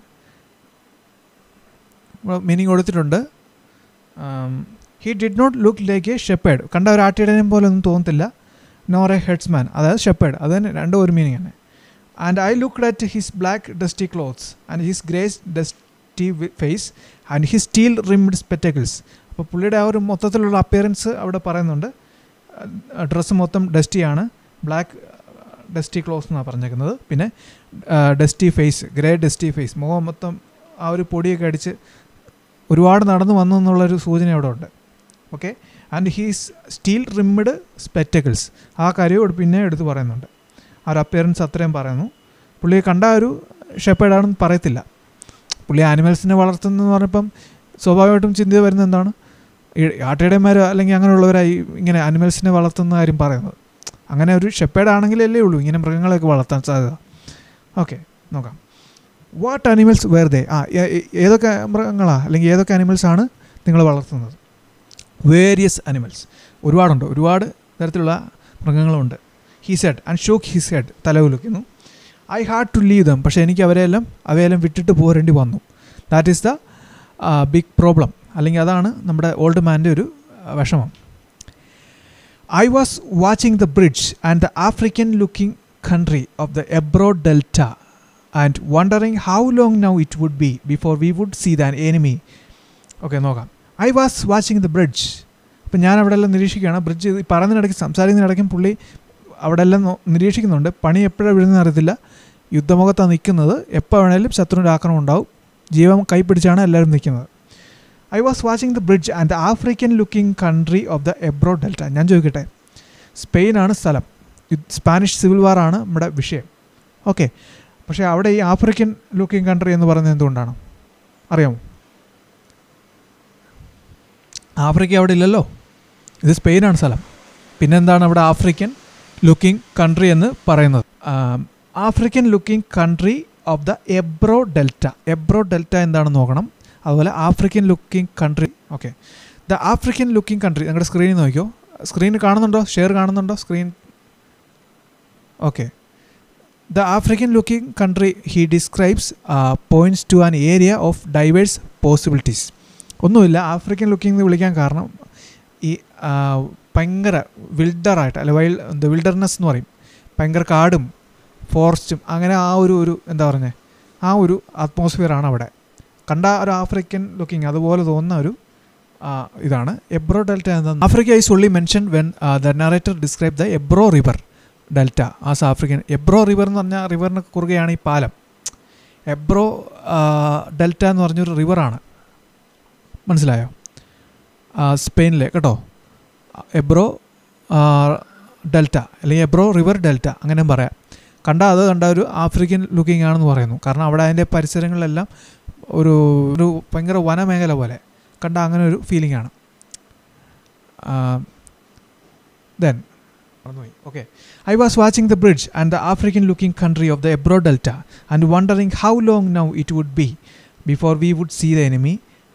meaning കൊടുത്തിട്ടുണ്ട് he did not look like a shepherd കണ്ട ഒരു ആട്ടിടനെയും പോലെ ഒന്നും തോന്നത്തില്ല നോർ എ ഹെഡ്സ് മാൻ അതായത് ഷെപ്പേഡ് അത് തന്നെ രണ്ടും ഒരു മീനിങ് തന്നെ and I look at his black dusty clothes and his grey dusty face and his steel rimmed spectacles അപ്പോൾ പുള്ളിയുടെ ആ ഒരു മൊത്തത്തിലുള്ള അപ്പിയറൻസ് അവിടെ പറയുന്നുണ്ട് ഡ്രസ്സ് മൊത്തം ഡസ്റ്റിയാണ് ബ്ലാക്ക് ഡസ്റ്റി ക്ലോസ് എന്നാണ് പറഞ്ഞേക്കുന്നത് പിന്നെ dusty face grey dusty face മുഖം മൊത്തം ആ ഒരു പൊടിയൊക്കെ അടിച്ച് ഒരുപാട് നടന്നു വന്നു എന്നുള്ളൊരു സൂചന അവിടെ ഉണ്ട് okay and his steel rimmed spectacles ആ കാര്യവും പിന്നെ എടുത്ത് പറയുന്നുണ്ട് ആ ഒരു അപ്പിയറൻസ് അത്രയും പറയുന്നു പുള്ളിയെ കണ്ട ഒരു ഷെപ്പേഡാണെന്ന് പറയത്തില്ല പുള്ളി ആനിമൽസിനെ വളർത്തുന്നതെന്ന് പറഞ്ഞപ്പം സ്വാഭാവികമായിട്ടും ചിന്ത വരുന്നത് എന്താണ് ഈ ആട്ടിടയന്മാർ അല്ലെങ്കിൽ അങ്ങനെയുള്ളവരായി ഇങ്ങനെ ആനിമൽസിനെ വളർത്തുന്ന കാര്യം പറയുന്നത് അങ്ങനെ ഒരു ഷെപ്പേഡാണെങ്കിലല്ലേ ഉള്ളൂ ഇങ്ങനെ മൃഗങ്ങളെയൊക്കെ വളർത്താൻ സാധ്യത ഓക്കെ നോക്കാം വാട്ട് അനിമൽസ് വേർ ദേ ആ ഏ- ഏ- ഏതൊക്കെ മൃഗങ്ങളാണ് അല്ലെങ്കിൽ ഏതൊക്കെ അനിമൽസ് ആണ് നിങ്ങൾ വളർത്തുന്നത് വേരിയസ് അനിമൽസ് ഒരുപാടുണ്ട് ഒരുപാട് തരത്തിലുള്ള മൃഗങ്ങളുണ്ട് he said and shook he said തലകുലുക്കുന്നു I had to leave them പക്ഷേ എനിക്ക് അവരെല്ലാം അവയെല്ലാം വിട്ടിട്ട് പോരേണ്ടി വന്നു that is the big problem അല്ലെങ്കിൽ അതാണ് നമ്മുടെ ഓൾഡ് മാൻ്റെ ഒരു ആ, വിഷമം I was watching the bridge and the African looking country of the Ebro delta and wondering how long now it would be before we would see than enemy okay നോക്കാം I was watching the bridge അപ്പം ഞാൻ അവിടെ എല്ലാം നിരീക്ഷിക്കുകയാണ് bridge ഈ പറയുന്നതിനിടയ്ക്ക് സംസാരിക്കുന്നതിനിടയ്ക്കും പുള്ളി അവിടെ എല്ലാം no- നിരീക്ഷിക്കുന്നുണ്ട് പണി എപ്പോഴാണ് വീഴുന്നതെന്ന് അറിയത്തില്ല യുദ്ധമുഖത്താണ് നിൽക്കുന്നത് എപ്പോൾ വേണേലും ശത്രുവിൻ്റെ ആക്രമണം ഉണ്ടാവും ജീവൻ കൈപ്പിടിച്ചാണ് എല്ലാവരും നിൽക്കുന്നത് I was watching the bridge and the African looking country of the Ebro delta ഞാൻ ചോദിക്കട്ടെ സ്പെയിനാണ് സ്ഥലം യുദ്ധ- സ്പാനിഷ് സിവിൽ വാർ ആണ് നമ്മുടെ വിഷയം ഓക്കെ പക്ഷേ അവിടെ ഈ ആഫ്രിക്കൻ ലുക്കിംഗ് കൺട്രി എന്ന് പറയുന്നത് എന്തുകൊണ്ടാണ് അറിയാമോ ആഫ്രിക്ക അവിടെ ഇല്ലല്ലോ ഇത് സ്പെയിനാണ് സ്ഥലം പിന്നെന്താണ് അവിടെ ആഫ്രിക്കൻ ലുക്കിംഗ് കൺട്രി എന്ന് പറയുന്നത് African looking country of the Ebro delta Ebro delta എന്താണെന്ന് നോക്കണം അതുപോലെ African looking country okay the African looking country നിങ്ങളുടെ സ്ക്രീനിൽ നോക്കിയോ സ്ക്രീൻ കാണുന്നുണ്ടോ ഷെയർ കാണുന്നുണ്ടോ screen okay the African looking country he describes points to an area of diverse possibilities ഒന്നുമില്ല African looking എന്ന് വിളിക്കാൻ കാരണം ഈ ആ, ഭയങ്കര വിൽഡറായിട്ട് അല്ലെ വൈൽഡ് എന്താ വിൽഡർനെസ് എന്ന് പറയും ഭയങ്കര കാടും ഫോറസ്റ്റും അങ്ങനെ ആ ഒരു ഒരു എന്താ പറഞ്ഞേ ആ ഒരു അറ്റ്മോസ്ഫിയറാണ് അവിടെ കണ്ട ഒരു ആഫ്രിക്കൻ ലുക്കിംഗ് അതുപോലെ തോന്നുന്ന ഒരു ആ, ഇതാണ് എബ്രോ ഡെൽറ്റ എന്താ Africa is only mention when the narrator describe the Ebro river delta as African Ebro river എന്ന് പറഞ്ഞാൽ റിവറിന് കുറുകെയാണ് ഈ പാലം എബ്രോ ആ, ഡെൽറ്റ എന്ന് പറഞ്ഞൊരു റിവറാണ് മനസ്സിലായോ ആ, സ്പെയിനിലെ കേട്ടോ എബ്രോ ആ, ഡെൽറ്റ അല്ലെങ്കിൽ എബ്രോ റിവർ ഡെൽറ്റ അങ്ങനെയും പറയാം കണ്ട അത് കണ്ട ഒരു ആഫ്രിക്കൻ ലുക്കിംഗ് ആണെന്ന് പറയുന്നു കാരണം അവിടെ അതിൻ്റെ പരിസരങ്ങളിലെല്ലാം ഒരു ഒരു ഭയങ്കര വനമേഖല പോലെ കണ്ട അങ്ങനെ ഒരു ഫീലിംഗ് ആണ് ദെൻ മറന്നുപോയി okay I was watching the bridge and the African looking country of the Ebro delta and wondering how long now it would be before we would see the enemy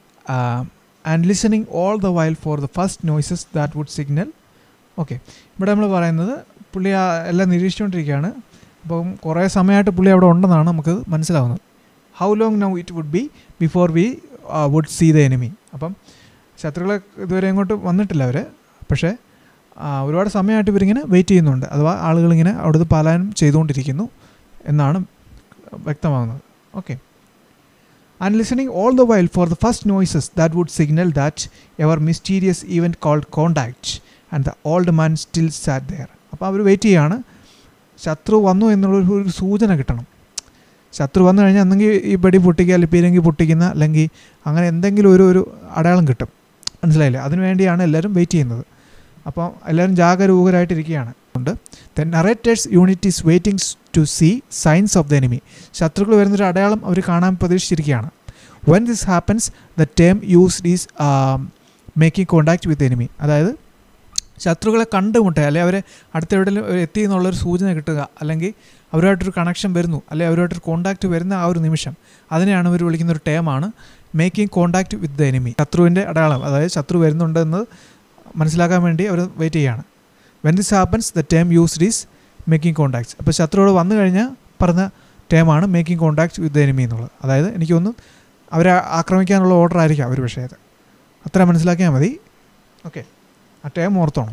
and listening all the while for the first noises that would signal okay ഇവിടെ നമ്മൾ പറയുന്നത് പുള്ളി ആ എല്ലാം നിരീക്ഷിച്ചുകൊണ്ടിരിക്കുകയാണ് അപ്പം കുറേ സമയമായിട്ട് പുള്ളി അവിടെ ഉണ്ടെന്നാണ് നമുക്ക് മനസ്സിലാവുന്നത് how long now it would be before we would see the enemy അപ്പം ശത്രുക്കളെ ഇതുവരെ ഇങ്ങോട്ട് വന്നിട്ടില്ല അവർ പക്ഷേ ആ, ഒരുപാട് സമയമായിട്ട് ഇവരിങ്ങനെ വെയിറ്റ് ചെയ്യുന്നുണ്ട് അഥവാ ആളുകളിങ്ങനെ അവിടുന്ന് പലായനം ചെയ്തുകൊണ്ടിരിക്കുന്നു എന്നാണ് വ്യക്തമാകുന്നത് okay and listening all the while for the first noises that would signal that ever mysterious event called contact and the old man still sat there അപ്പോൾ അവർ വെയിറ്റ് ചെയ്യുകയാണ് ശത്രു വന്നു എന്നുള്ളൊരു ഒരു സൂചന കിട്ടണം ശത്രു വന്നു കഴിഞ്ഞാൽ ഒന്നെങ്കിൽ ഈ വെടി പൊട്ടിക്കുക അല്ലെങ്കിൽ പീരങ്കി പൊട്ടിക്കുന്ന അല്ലെങ്കിൽ അങ്ങനെ എന്തെങ്കിലും ഒരു ഒരു അടയാളം കിട്ടും മനസ്സിലായില്ലേ അതിനുവേണ്ടിയാണ് എല്ലാവരും വെയിറ്റ് ചെയ്യുന്നത് അപ്പോൾ എല്ലാവരും ജാഗരൂകരായിട്ടിരിക്കുകയാണ് ഉണ്ട് the narrator's unit is waiting to see signs of the enemy ശത്രുക്കൾ വരുന്നൊരു അടയാളം അവർ കാണാൻ പ്രതീക്ഷിച്ചിരിക്കുകയാണ് when this happens the term used is making contact with enemy അതായത് ശത്രുക്കളെ കണ്ടുമുട്ടുക അല്ലെങ്കിൽ അവരെ അടുത്ത എവിടെയെങ്കിലും എത്തി എന്നുള്ളൊരു സൂചന കിട്ടുക അല്ലെങ്കിൽ അവരുമായിട്ടൊരു കണക്ഷൻ വരുന്നു അല്ലെങ്കിൽ അവരുമായിട്ടൊരു കോണ്ടാക്ട് വരുന്ന ആ ഒരു നിമിഷം അതിനെയാണ് ഇവർ വിളിക്കുന്ന ഒരു ടേമാണ് making contact with the enemy ശത്രുവിൻ്റെ അടയാളം അതായത് ശത്രു വരുന്നുണ്ടെന്ന് മനസ്സിലാക്കാൻ വേണ്ടി അവർ വെയിറ്റ് ചെയ്യുകയാണ് when this happens the term used is making contacts അപ്പോൾ ശത്രുവോട് വന്നു കഴിഞ്ഞാൽ പറഞ്ഞ ടേമാണ് making contact with the enemy എന്നുള്ളത് അതായത് എനിക്കൊന്നും അവരെ ആക്രമിക്കാനുള്ള ഓർഡർ ആയിരിക്കാം അവർ പക്ഷേ അത് അത്ര മനസ്സിലാക്കിയാൽ മതി ഓക്കെ ആ ടേം ഓർത്തോണം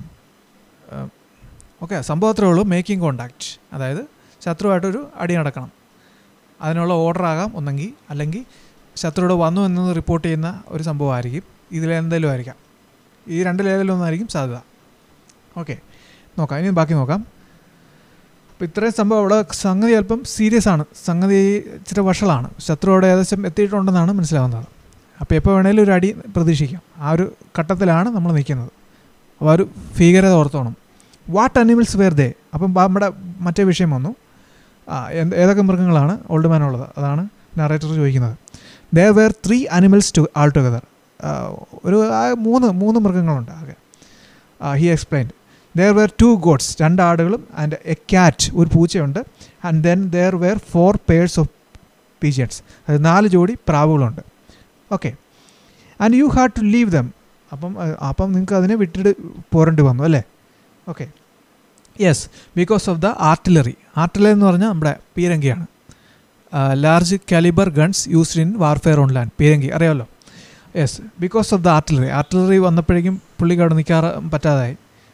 ഓക്കെ സംഭവം അത്രേ ഉള്ളൂ മേക്കിംഗ് കോണ്ടാക്ട് അതായത് ശത്രുവായിട്ടൊരു അടി നടക്കണം അതിനുള്ള ഓർഡർ ആകാം ഒന്നെങ്കിൽ അല്ലെങ്കിൽ ശത്രുവിടെ വന്നു എന്നത് റിപ്പോർട്ട് ചെയ്യുന്ന ഒരു സംഭവമായിരിക്കും ഇതിലെന്തെങ്കിലും ആയിരിക്കാം ഈ രണ്ട് ലേവലിലൊന്നായിരിക്കും സാധ്യത ഓക്കെ നോക്കാം ഇനി ബാക്കി നോക്കാം അപ്പോൾ ഇത്രയും സംഭവം അവിടെ സംഗതി അല്പം സീരിയസ് ആണ് സംഗതി ഇച്ചിരി വഷളാണ് ശത്രു അവിടെ ഏകദേശം എത്തിയിട്ടുണ്ടെന്നാണ് മനസ്സിലാവുന്നത് അപ്പോൾ എപ്പോൾ വേണേലും ഒരു അടി പ്രതീക്ഷിക്കാം ആ ഒരു ഘട്ടത്തിലാണ് നമ്മൾ നിൽക്കുന്നത് അപ്പോൾ ആ ഒരു ഭീകരത ഓർത്തോണം വാട്ട് അനിമൽസ് വേർ ദേ അപ്പം ബാ- നമ്മുടെ മറ്റേ വിഷയം വന്നു ആ എന്ത് ഏതൊക്കെ മൃഗങ്ങളാണ് ഓൾഡ് മാൻ ഉള്ളത് അതാണ് നറേറ്റർ ചോദിക്കുന്നത് there were three animals to altogether ഒരു ആ മൂന്ന് മൂന്ന് മൃഗങ്ങളുണ്ട് ആകെ he explained there were two goats രണ്ട് ആടുകളും ആൻഡ് എ ക്യാറ്റ് ഒരു പൂച്ചയുണ്ട് and then there were four pairs of pigeons അത് നാല് ജോഡി പ്രാവുകളുണ്ട് okay and you had to leave them അപ്പം അഹ് അപ്പം നിങ്ങൾക്ക് അതിനെ വിട്ടിട്ട് പോരേണ്ടി വന്നു അല്ലേ okay yes because of the artillery artillery എന്ന് പറഞ്ഞാൽ നമ്മുടെ പീരങ്കിയാണ് large calibre guns used in warfare on land പീരങ്കി അറിയാമല്ലോ yes because of the artillery artillery വന്നപ്പോഴേക്കും പുള്ളിക്ക് അവിടെ നിൽക്കാറ് പറ്റാതായി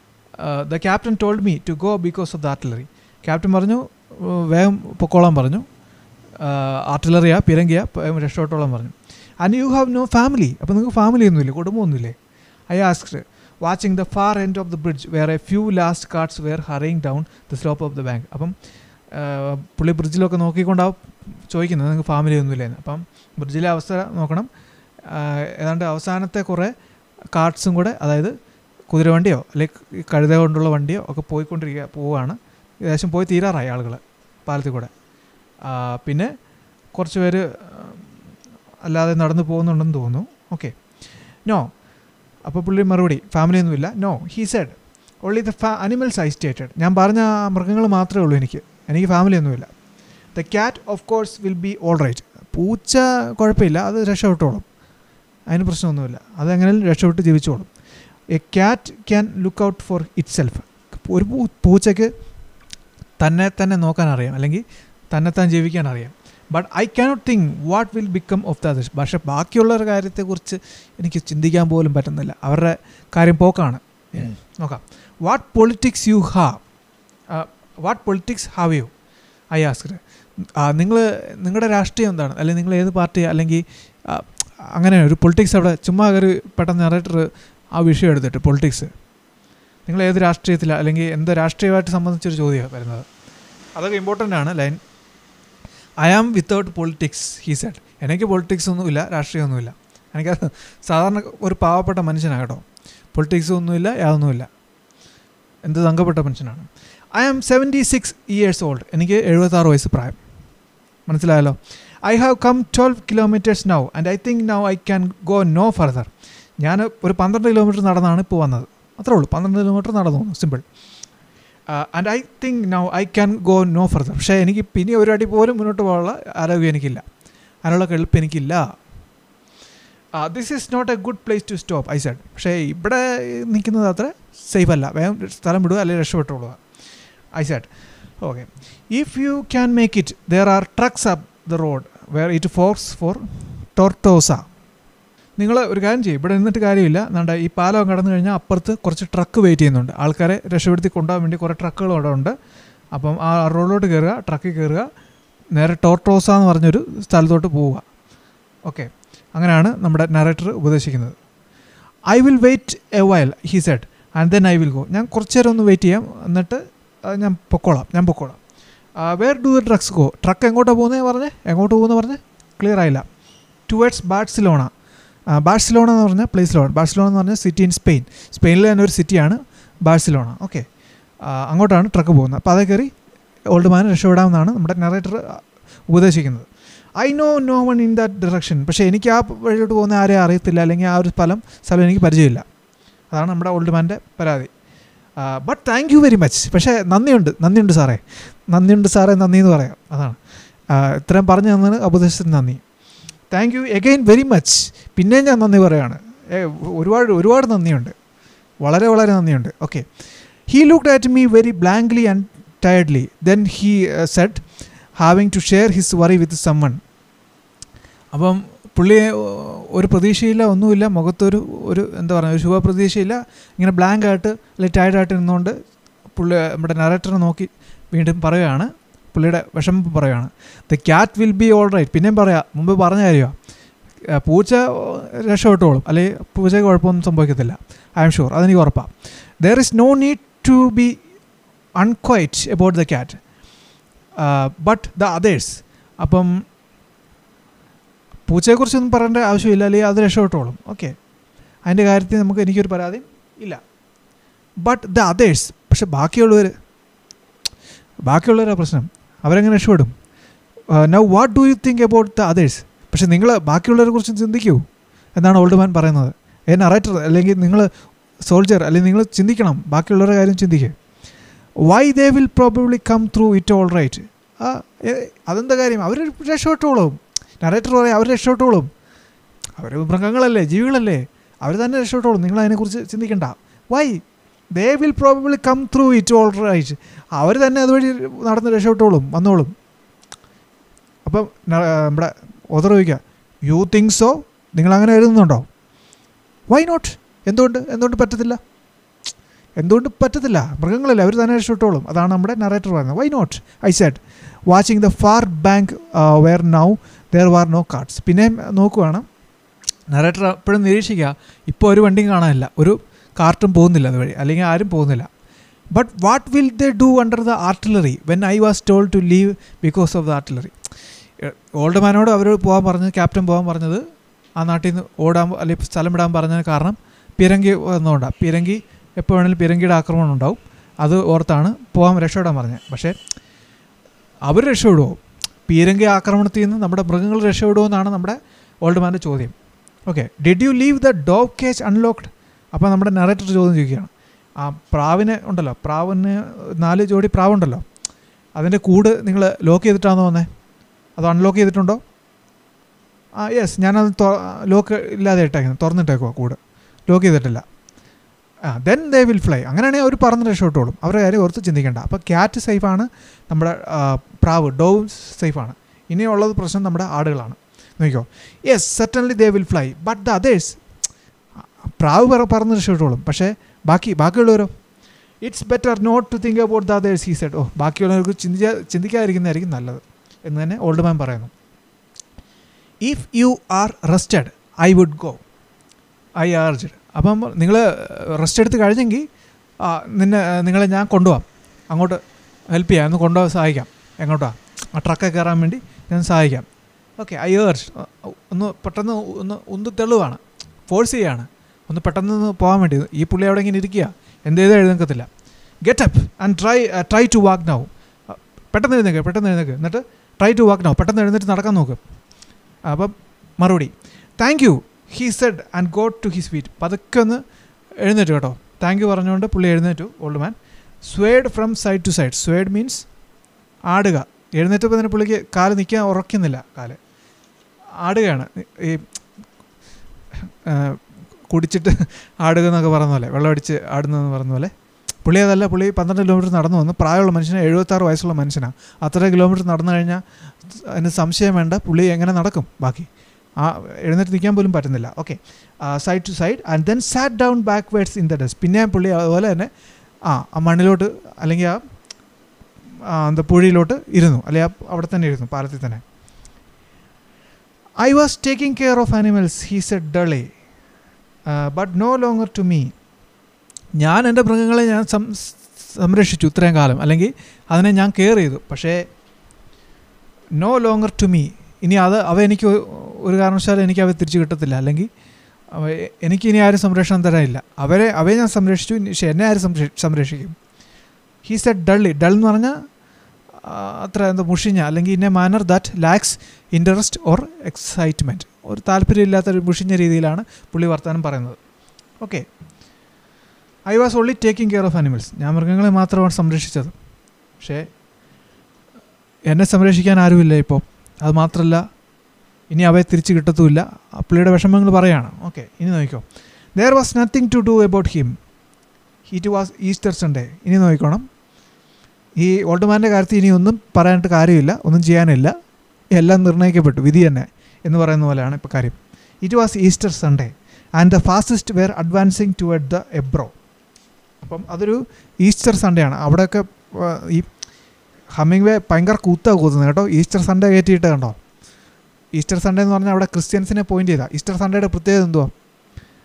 the captain told me to go because of the artillery captain പറഞ്ഞു "ഉം, വേഗം പൊക്കോളാൻ പറഞ്ഞു ആർട്ടിലറിയാ പിരങ്കിയ രക്ഷപ്പെട്ടോളാൻ പറഞ്ഞു and you have no family അപ്പോൾ നിങ്ങൾക്ക് ഫാമിലി ഒന്നുമില്ലേ കുടുംബമൊന്നുമില്ലേ I asked watching the far end of the bridge where a few last carts were hurrying down the slope of the bank അപ്പം ആ, പുള്ളി ബ്രിഡ്ജിലൊക്കെ നോക്കിക്കൊണ്ടാവും ചോദിക്കുന്നത് നിങ്ങൾക്ക് ഫാമിലി ഒന്നുമില്ലെന്ന് അപ്പം ബ്രിഡ്ജിലെ അവസ്ഥ നോക്കണം ആ, ഏതാണ്ട് അവസാനത്തെ കുറേ കാർഡ്സും കൂടെ അതായത് കുതിരവണ്ടിയോ അല്ലെങ്കിൽ കഴുത കൊണ്ടുള്ള വണ്ടിയോ ഒക്കെ പോയിക്കൊണ്ടിരിക്കുക പോവുകയാണ് ഏകദേശം പോയി തീരാറായി ആളുകൾ പാലത്തിൽ കൂടെ ആ, പിന്നെ കുറച്ച് പേര് ആ, അല്ലാതെ നടന്നു പോകുന്നുണ്ടെന്ന് തോന്നുന്നു ഓക്കെ നോ അപ്പോൾ പുള്ളി മറുപടി ഫാമിലി ഒന്നുമില്ല no he said only the ഫാ അനിമൽസ് ഐ സ്റ്റേറ്റഡ് ഞാൻ പറഞ്ഞ ആ മൃഗങ്ങൾ മാത്രമേ ഉള്ളൂ എനിക്ക് എനിക്ക് ഫാമിലി ഒന്നുമില്ല the cat of course will be all right പൂച്ച കുഴപ്പമില്ല അത് രക്ഷപ്പെട്ടോളും അതിന് പ്രശ്നമൊന്നുമില്ല അതെങ്ങനെയും രക്ഷപ്പെട്ട് ജീവിച്ചോളും a cat can look out for itself ഒരു പൂ- പൂച്ചയ്ക്ക് തന്നെ തന്നെ നോക്കാൻ അറിയാം അല്ലെങ്കിൽ തന്നെത്താൻ ജീവിക്കാൻ അറിയാം but I cannot think what will become of the others പക്ഷേ ബാക്കിയുള്ളവരുടെ കാര്യത്തെക്കുറിച്ച് എനിക്ക് ചിന്തിക്കാൻ പോലും പറ്റുന്നില്ല അവരുടെ കാര്യം പോക്കാണ് നോക്കാം what politics you have what politics have you I ask നിങ്ങൾ നിങ്ങളുടെ രാഷ്ട്രീയം എന്താണ് അല്ലെങ്കിൽ നിങ്ങൾ ഏത് പാർട്ടി അല്ലെങ്കിൽ ആ, അങ്ങനെ ഒരു പൊളിറ്റിക്സ് അവിടെ ചുമ്മാ കയറി പെട്ടെന്ന് നറേറ്റർ ആ വിഷയം എടുത്തിട്ട് പൊളിറ്റിക്സ് നിങ്ങൾ ഏത് രാഷ്ട്രീയത്തിലാണ് അല്ലെങ്കിൽ എന്ത് രാഷ്ട്രീയമായിട്ട് സംബന്ധിച്ചൊരു ചോദ്യമാണ് വരുന്നത് അതൊക്കെ ഇമ്പോർട്ടൻ്റ് ആണ് line I am without politics he said എനിക്ക് പൊളിറ്റിക്സ് ഒന്നുമില്ല രാഷ്ട്രീയമൊന്നുമില്ല എനിക്കത് സാധാരണ ഒരു പാവപ്പെട്ട മനുഷ്യനാണ് കേട്ടോ പൊളിറ്റിക്സ് ഒന്നുമില്ല യാതൊന്നുമില്ല എന്ത് തങ്കപ്പെട്ട മനുഷ്യനാണ് I am seventy six years old എനിക്ക് എഴുപത്താറ് വയസ്സ് പ്രായം മനസ്സിലായല്ലോ I have come twelve kilometres now and I think now I can go no further ഞാൻ ഒരു പന്ത്രണ്ട് കിലോമീറ്റർ നടന്നാണ് ഇപ്പോൾ വന്നത് അത്രേ ഉള്ളൂ പന്ത്രണ്ട് കിലോമീറ്റർ നടന്നു വന്നു simple and I think now I can go no further പക്ഷേ എനിക്ക് പിന്നെ ഒരു അടി പോലും മുന്നോട്ട് പോകാനുള്ള ആരോഗ്യം എനിക്കില്ല അതിനുള്ള കെളുപ്പ് എനിക്കില്ല this is not a good place to stop I said പക്ഷേ ഇവിടെ നിൽക്കുന്നത് അത്ര സേഫ് അല്ല വേഗം സ്ഥലം വിടുക അല്ലെങ്കിൽ രക്ഷപ്പെട്ടോളുക I said okay if you can make it there are trucks up the road where it forks for Tortosa നിങ്ങൾ ഒരു കാര്യം ചെയ്യും ഇവിടെ നിന്നിട്ട് കാര്യമില്ല എന്നാണ്ട് ഈ പാലം കടന്നു കഴിഞ്ഞാൽ അപ്പുറത്ത് കുറച്ച് ട്രക്ക് വെയിറ്റ് ചെയ്യുന്നുണ്ട് ആൾക്കാരെ രക്ഷപ്പെടുത്തി കൊണ്ടുപോകാൻ വേണ്ടി കുറേ ട്രക്കുകൾ അവിടെ ഉണ്ട് അപ്പം ആ റോഡിലോട്ട് കയറുക ട്രക്കിൽ കയറുക നേരെ ടോർട്ടോസ എന്ന് പറഞ്ഞൊരു സ്ഥലത്തോട്ട് പോവുക ഓക്കെ അങ്ങനെയാണ് നമ്മുടെ നറേറ്റർ ഉപദേശിക്കുന്നത് I will wait a while he said and then I will go ഞാൻ കുറച്ച് നേരം ഒന്ന് വെയിറ്റ് ചെയ്യാം എന്നിട്ട് ആ, ഞാൻ പൊക്കോളാം ഞാൻ പൊക്കോളാം where do the trucks go truck എങ്ങോട്ടാണ് പോകുന്നത് പറഞ്ഞേ എങ്ങോട്ട് പോകുന്നത് പറഞ്ഞേ ക്ലിയർ ആയില്ല ടുവേഡ്സ് ബാഴ്സിലോണ ബാഴ്സിലോണ എന്ന് പറഞ്ഞ പ്ലേസിലോണ് ബാഴ്സിലോണ എന്ന് പറഞ്ഞാൽ സിറ്റി ഇൻ സ്പെയിൻ സ്പെയിനിലെ തന്നെ ഒരു സിറ്റിയാണ് ബാഴ്സിലോണ ഓക്കെ അങ്ങോട്ടാണ് ട്രക്ക് പോകുന്നത് അപ്പോൾ അതേ കയറി ഓൾഡ് മാൻ രക്ഷപ്പെടാമെന്നാണ് നമ്മുടെ നറേറ്റർ ഉപദേശിക്കുന്നത് I know no one in that direction പക്ഷേ എനിക്ക് ആ വഴിയിലോട്ട് പോകുന്ന ആരെയും അറിയത്തില്ല അല്ലെങ്കിൽ ആ ഒരു സ്ഥലം സ്ഥലം എനിക്ക് പരിചയമില്ല അതാണ് നമ്മുടെ ഓൾഡ് മാൻ്റെ പരാതി but thank you very much പക്ഷേ നന്ദിയുണ്ട് നന്ദിയുണ്ട് സാറേ നന്ദിയുണ്ട് സാറേ നന്ദി എന്ന് പറയാം അതാണ് ആ, ഇത്രയും പറഞ്ഞു തന്നതിന് ഉപദേശത്തിന് നന്ദി thank you again very much പിന്നെയും ഞാൻ നന്ദി പറയുകയാണ് ഏ, ഒരുപാട് ഒരുപാട് നന്ദിയുണ്ട് വളരെ വളരെ നന്ദിയുണ്ട് okay he looked at me very blankly and tiredly then he said having to share his worry with someone അപ്പം പുള്ളി ഒരു പ്രതീക്ഷയില്ല ഒന്നുമില്ല മുഖത്തൊരു ഒരു എന്താ പറയുക ഒരു ശുഭപ്രതീക്ഷയില്ല ഇങ്ങനെ ബ്ലാങ്ക് ആയിട്ട് അല്ലെങ്കിൽ ടയർഡായിട്ട് നിന്നുകൊണ്ട് പുള്ളി നമ്മുടെ നറേറ്ററെ നോക്കി വീണ്ടും പറയുകയാണ് പുള്ളിയുടെ വിഷമം പറയുകയാണ് the cat will be all right പിന്നെയും പറയാം മുമ്പ് പറഞ്ഞ കാര്യമാണ് പൂച്ച രക്ഷപ്പെട്ടോളും അല്ലെങ്കിൽ പൂച്ചയ്ക്ക് കുഴപ്പമൊന്നും സംഭവിക്കത്തില്ല ഐ എം ഷുവർ അതെനിക്ക് ഉറപ്പാണ് there is no need to be unquiet about the cat but the others അപ്പം പൂച്ചയെക്കുറിച്ചൊന്നും പറയേണ്ട ആവശ്യമില്ല അല്ലെങ്കിൽ അത് രക്ഷപ്പെട്ടോളും ഓക്കെ അതിൻ്റെ കാര്യത്തിൽ നമുക്ക് എനിക്കൊരു പരാതിയും ഇല്ല ബട്ട് ദ അതേഴ്സ് പക്ഷെ ബാക്കിയുള്ളവർ ബാക്കിയുള്ളവരാ പ്രശ്നം അവരെങ്ങനെ രക്ഷപ്പെടും now what do you think about the others പക്ഷെ നിങ്ങൾ ബാക്കിയുള്ളവരെ കുറിച്ച് ചിന്തിക്കൂ എന്നാണ് ഓൾഡ് മാൻ പറയുന്നത് ഏ നറേറ്റർ അല്ലെങ്കിൽ നിങ്ങൾ സോൾജർ അല്ലെങ്കിൽ നിങ്ങൾ ചിന്തിക്കണം ബാക്കിയുള്ളവരുടെ കാര്യം ചിന്തിക്കുക why they will probably come through it all right ആ ഏ- അതെന്താ കാര്യം അവർ രക്ഷപ്പെട്ടോളും നറേറ്റർ പറയാം അവർ രക്ഷപ്പെട്ടോളും അവർ മൃഗങ്ങളല്ലേ ജീവികളല്ലേ അവർ തന്നെ രക്ഷപ്പെട്ടോളും നിങ്ങൾ അതിനെക്കുറിച്ച് ചിന്തിക്കണ്ട why they will probably come through it all right അവർ തന്നെ അതുവഴി നടന്ന് രക്ഷപ്പെട്ടോളും വന്നോളും അപ്പം ന- നമ്മുടെ ഓതർ ചോദിക്കുക യു തിങ്ക് സോ നിങ്ങൾ അങ്ങനെ എഴുതുന്നുണ്ടോ വൈ നോട്ട് എന്തുകൊണ്ട് എന്തുകൊണ്ട് പറ്റത്തില്ല എന്തുകൊണ്ട് പറ്റത്തില്ല മൃഗങ്ങളല്ലേ അവർ തന്നെ രക്ഷപ്പെട്ടോളും അതാണ് നമ്മുടെ നറേറ്റർ പറയുന്നത് why not I said watching the far bank where now there were no carts പിന്നെയും നോക്കുവാണ് നറേറ്റർ എപ്പോഴും നിരീക്ഷിക്കുക ഇപ്പോൾ ഒരു വണ്ടിയും കാണാനില്ല ഒരു കാർട്ടും പോകുന്നില്ല അതുവഴി അല്ലെങ്കിൽ ആരും പോകുന്നില്ല but what will they do under the artillery when I was told to leave because of the artillery old മാനോട് അവർ പോകാൻ പറഞ്ഞത് ക്യാപ്റ്റൻ പോകാൻ പറഞ്ഞത് ആ നാട്ടിൽ നിന്ന് ഓടാൻ അല്ലെങ്കിൽ സ്ഥലം വിടാൻ പറഞ്ഞതിന് കാരണം പിരങ്കി വന്നുകൊണ്ടാണ് പിരങ്കി എപ്പോൾ വേണമെങ്കിലും പിരങ്കിയുടെ ആക്രമണം ഉണ്ടാവും അത് ഓർത്താണ് പോകാൻ രക്ഷപ്പെടാൻ പറഞ്ഞത് പക്ഷേ അവർ രക്ഷപ്പെടുമോ പീരങ്കി ആക്രമണത്തിൽ നിന്ന് നമ്മുടെ മൃഗങ്ങൾ രക്ഷപ്പെടുമോ എന്നാണ് നമ്മുടെ ഓൾഡ് മാൻ്റെ ചോദ്യം okay did you leave the dog cage unlocked അപ്പോൾ നമ്മുടെ നറേറ്റർ ചോദ്യം ചോദിക്കുകയാണ് ആ പ്രാവിനെ ഉണ്ടല്ലോ പ്രാവിന് നാല് ജോഡി പ്രാവുണ്ടല്ലോ അതിൻ്റെ കൂട് നിങ്ങൾ ലോക്ക് ചെയ്തിട്ടാണോ വന്നേ അത് അൺലോക്ക് ചെയ്തിട്ടുണ്ടോ ആ യെസ് ഞാനത് ലോക്ക് ഇല്ലാതെ ഇട്ടേക്കുന്നത് തുറന്നിട്ടേക്കുവാ കൂട് ലോക്ക് ചെയ്തിട്ടില്ല ആ ദെൻ ദേ വിൽ ഫ്ലൈ അങ്ങനെയാണെങ്കിൽ അവർ പറന്ന് രക്ഷപ്പെട്ടോളും അവരുടെ കാര്യം ഓർത്ത് ചിന്തിക്കേണ്ട അപ്പോൾ ക്യാറ്റ് സേഫാണ് നമ്മുടെ ആ, പ്രാവ് ഡോവ് സേഫാണ് ഇനിയുള്ളത് പ്രശ്നം നമ്മുടെ ആടുകളാണ് നോക്കിക്കോ yes certainly they will fly but the others പ്രാവ് പറ പറന്ന് രക്ഷപ്പെട്ടോളും പക്ഷേ ബാക്കി ബാക്കിയുള്ളവരോ it's better not to think about the others he said ഓ ബാക്കിയുള്ളവർക്ക് ചിന്തിക്കാ ചിന്തിക്കാതിരിക്കുന്നതായിരിക്കും നല്ലത് എന്ന് തന്നെ ഓൾഡ് മാൻ പറയുന്നു if you are rested I would go I urged അപ്പം നിങ്ങൾ റെസ്റ്റ് എടുത്ത് കഴിഞ്ഞെങ്കിൽ ആ, നിന്നെ നിങ്ങളെ ഞാൻ കൊണ്ടുപോകാം അങ്ങോട്ട് ഹെൽപ്പ് ചെയ്യാം ഒന്ന് കൊണ്ടുപോകാൻ സഹായിക്കാം എങ്ങോട്ടാ ആ ട്രക്കൊക്കെ കയറാൻ വേണ്ടി ഞാൻ സഹായിക്കാം ഓക്കെ ഐ ഏർജ് ഒന്ന് പെട്ടെന്ന് ഒന്ന് ഒന്ന് തെളിവാണ് ഫോഴ്സ് ചെയ്യാണ് ഒന്ന് പെട്ടെന്ന് ഒന്ന് പോകാൻ വേണ്ടി ഈ പുള്ളി അവിടെ ഇങ്ങനെ ഇരിക്കുക എന്ത് ചെയ്താൽ എഴുന്നേക്കത്തില്ല get up and try try to walk now പെട്ടെന്ന് എഴുന്നേക്ക് പെട്ടെന്ന് എഴുന്നേക്ക് എന്നിട്ട് ട്രൈ ടു വാക്ക് നൗ പെട്ടെന്ന് എഴുന്നേറ്റ് നടക്കാൻ നോക്ക് അപ്പം മറുപടി thank you he said and got to his feet പതുക്കെ ഒന്ന് എഴുന്നേറ്റു കേട്ടോ താങ്ക് യു പറഞ്ഞുകൊണ്ട് പുള്ളി എഴുന്നേറ്റു old man swayed from side to side swayed means ആടുക എഴുന്നേറ്റപ്പോൾ തന്നെ പുള്ളിക്ക് കാല് നിൽക്കാൻ ഉറക്കുന്നില്ല കാല് ആടുകയാണ് ഈ ആ, കുടിച്ചിട്ട് ആടുക എന്നൊക്കെ പറയുന്ന പോലെ വെള്ളമടിച്ച് ആടുന്നതെന്ന് പറയുന്ന പോലെ പുള്ളി അതല്ല പുള്ളി പന്ത്രണ്ട് കിലോമീറ്റർ നടന്നു വന്ന് പ്രായമുള്ള മനുഷ്യന് എഴുപത്താറ് വയസ്സുള്ള മനുഷ്യനാണ് അത്ര കിലോമീറ്റർ നടന്നു കഴിഞ്ഞാൽ അതിന് സംശയം വേണ്ട പുള്ളി എങ്ങനെ നടക്കും ബാക്കി ആ എഴുന്നേറ്റ് നിൽക്കാൻ പോലും പറ്റുന്നില്ല okay side to side and then sat down backwards in the dust പിന്നെ പുള്ളി അതുപോലെ തന്നെ ആ ആ മണ്ണിലോട്ട് അല്ലെങ്കിൽ ആ ആ, എന്താ പുഴയിലോട്ട് ഇരുന്നു അല്ലെങ്കിൽ ആ അവിടെ തന്നെ ഇരുന്നു പാലത്തിൽ തന്നെ I was taking care of animals he said dully but no longer to me ഞാൻ എൻ്റെ മൃഗങ്ങളെ ഞാൻ സം സംരക്ഷിച്ചു ഇത്രയും കാലം അല്ലെങ്കിൽ അതിനെ ഞാൻ കെയർ ചെയ്തു പക്ഷേ നോ ലോങ്ങർ ടു മീ ഇനി അത് അവ എനിക്ക് ഒ- ഒരു കാരണവശാലും എനിക്ക് അവ തിരിച്ചു കിട്ടത്തില്ല അല്ലെങ്കിൽ അവ എനിക്ക് ഇനി ആരും സംരക്ഷണം തരാനില്ല അവരെ അവയെ ഞാൻ സംരക്ഷിച്ചു ഇനി പക്ഷേ എന്നെ ആരും സംരക്ഷ- സംരക്ഷിക്കും ഹീ സെഡ് ഡള്ളി ഡൾ എന്ന് പറഞ്ഞാൽ ആ, അത്ര എന്താ മുഷിഞ്ഞ അല്ലെങ്കിൽ in a manner that lacks interest or excitement ഒരു താല്പര്യമില്ലാത്ത ഒരു മുഷിഞ്ഞ രീതിയിലാണ് പുള്ളി വർത്തമാനം പറയുന്നത് okay I was only taking care of animals ഞാൻ മൃഗങ്ങളെ മാത്രമാണ് സംരക്ഷിച്ചത് പക്ഷേ എന്നെ സംരക്ഷിക്കാൻ ആരുമില്ല ഇപ്പോൾ അത് മാത്രമല്ല ഇനി അവയെ തിരിച്ച് കിട്ടത്തുമില്ല ആ പുള്ളിയുടെ വിഷമങ്ങൾ പറയാണ് ഓക്കെ ഇനി നോക്കിക്കോ there was nothing to do about him it was Easter Sunday ഇനി നോക്കിക്കോണം ഈ ഓൾഡ്മാൻ്റെ കാര്യത്തിൽ ഇനി ഒന്നും പറയാനായിട്ട് കാര്യമില്ല ഒന്നും ചെയ്യാനില്ല എല്ലാം നിർണ്ണയിക്കപ്പെട്ടു വിധി തന്നെ എന്ന് പറയുന്ന പോലെയാണ് ഇപ്പോൾ കാര്യം it was Easter Sunday and the fascists were advancing toward the Ebro അപ്പം അതൊരു ഈസ്റ്റർ സൺഡേ ആണ് അവിടെയൊക്കെ ആ, ഈ ഹമ്മിങ് വേ ഭയങ്കര കൂത്താണ് കൂത്തുന്നത് കേട്ടോ ഈസ്റ്റർ സൺഡേ കയറ്റിയിട്ട് കണ്ടോ ഈസ്റ്റർ സൺഡേ എന്ന് പറഞ്ഞാൽ അവിടെ ക്രിസ്ത്യൻസിനെ പോയിന്റ് ചെയ്താൽ ഈസ്റ്റർ സൺഡേയുടെ പ്രത്യേകത എന്തുവാ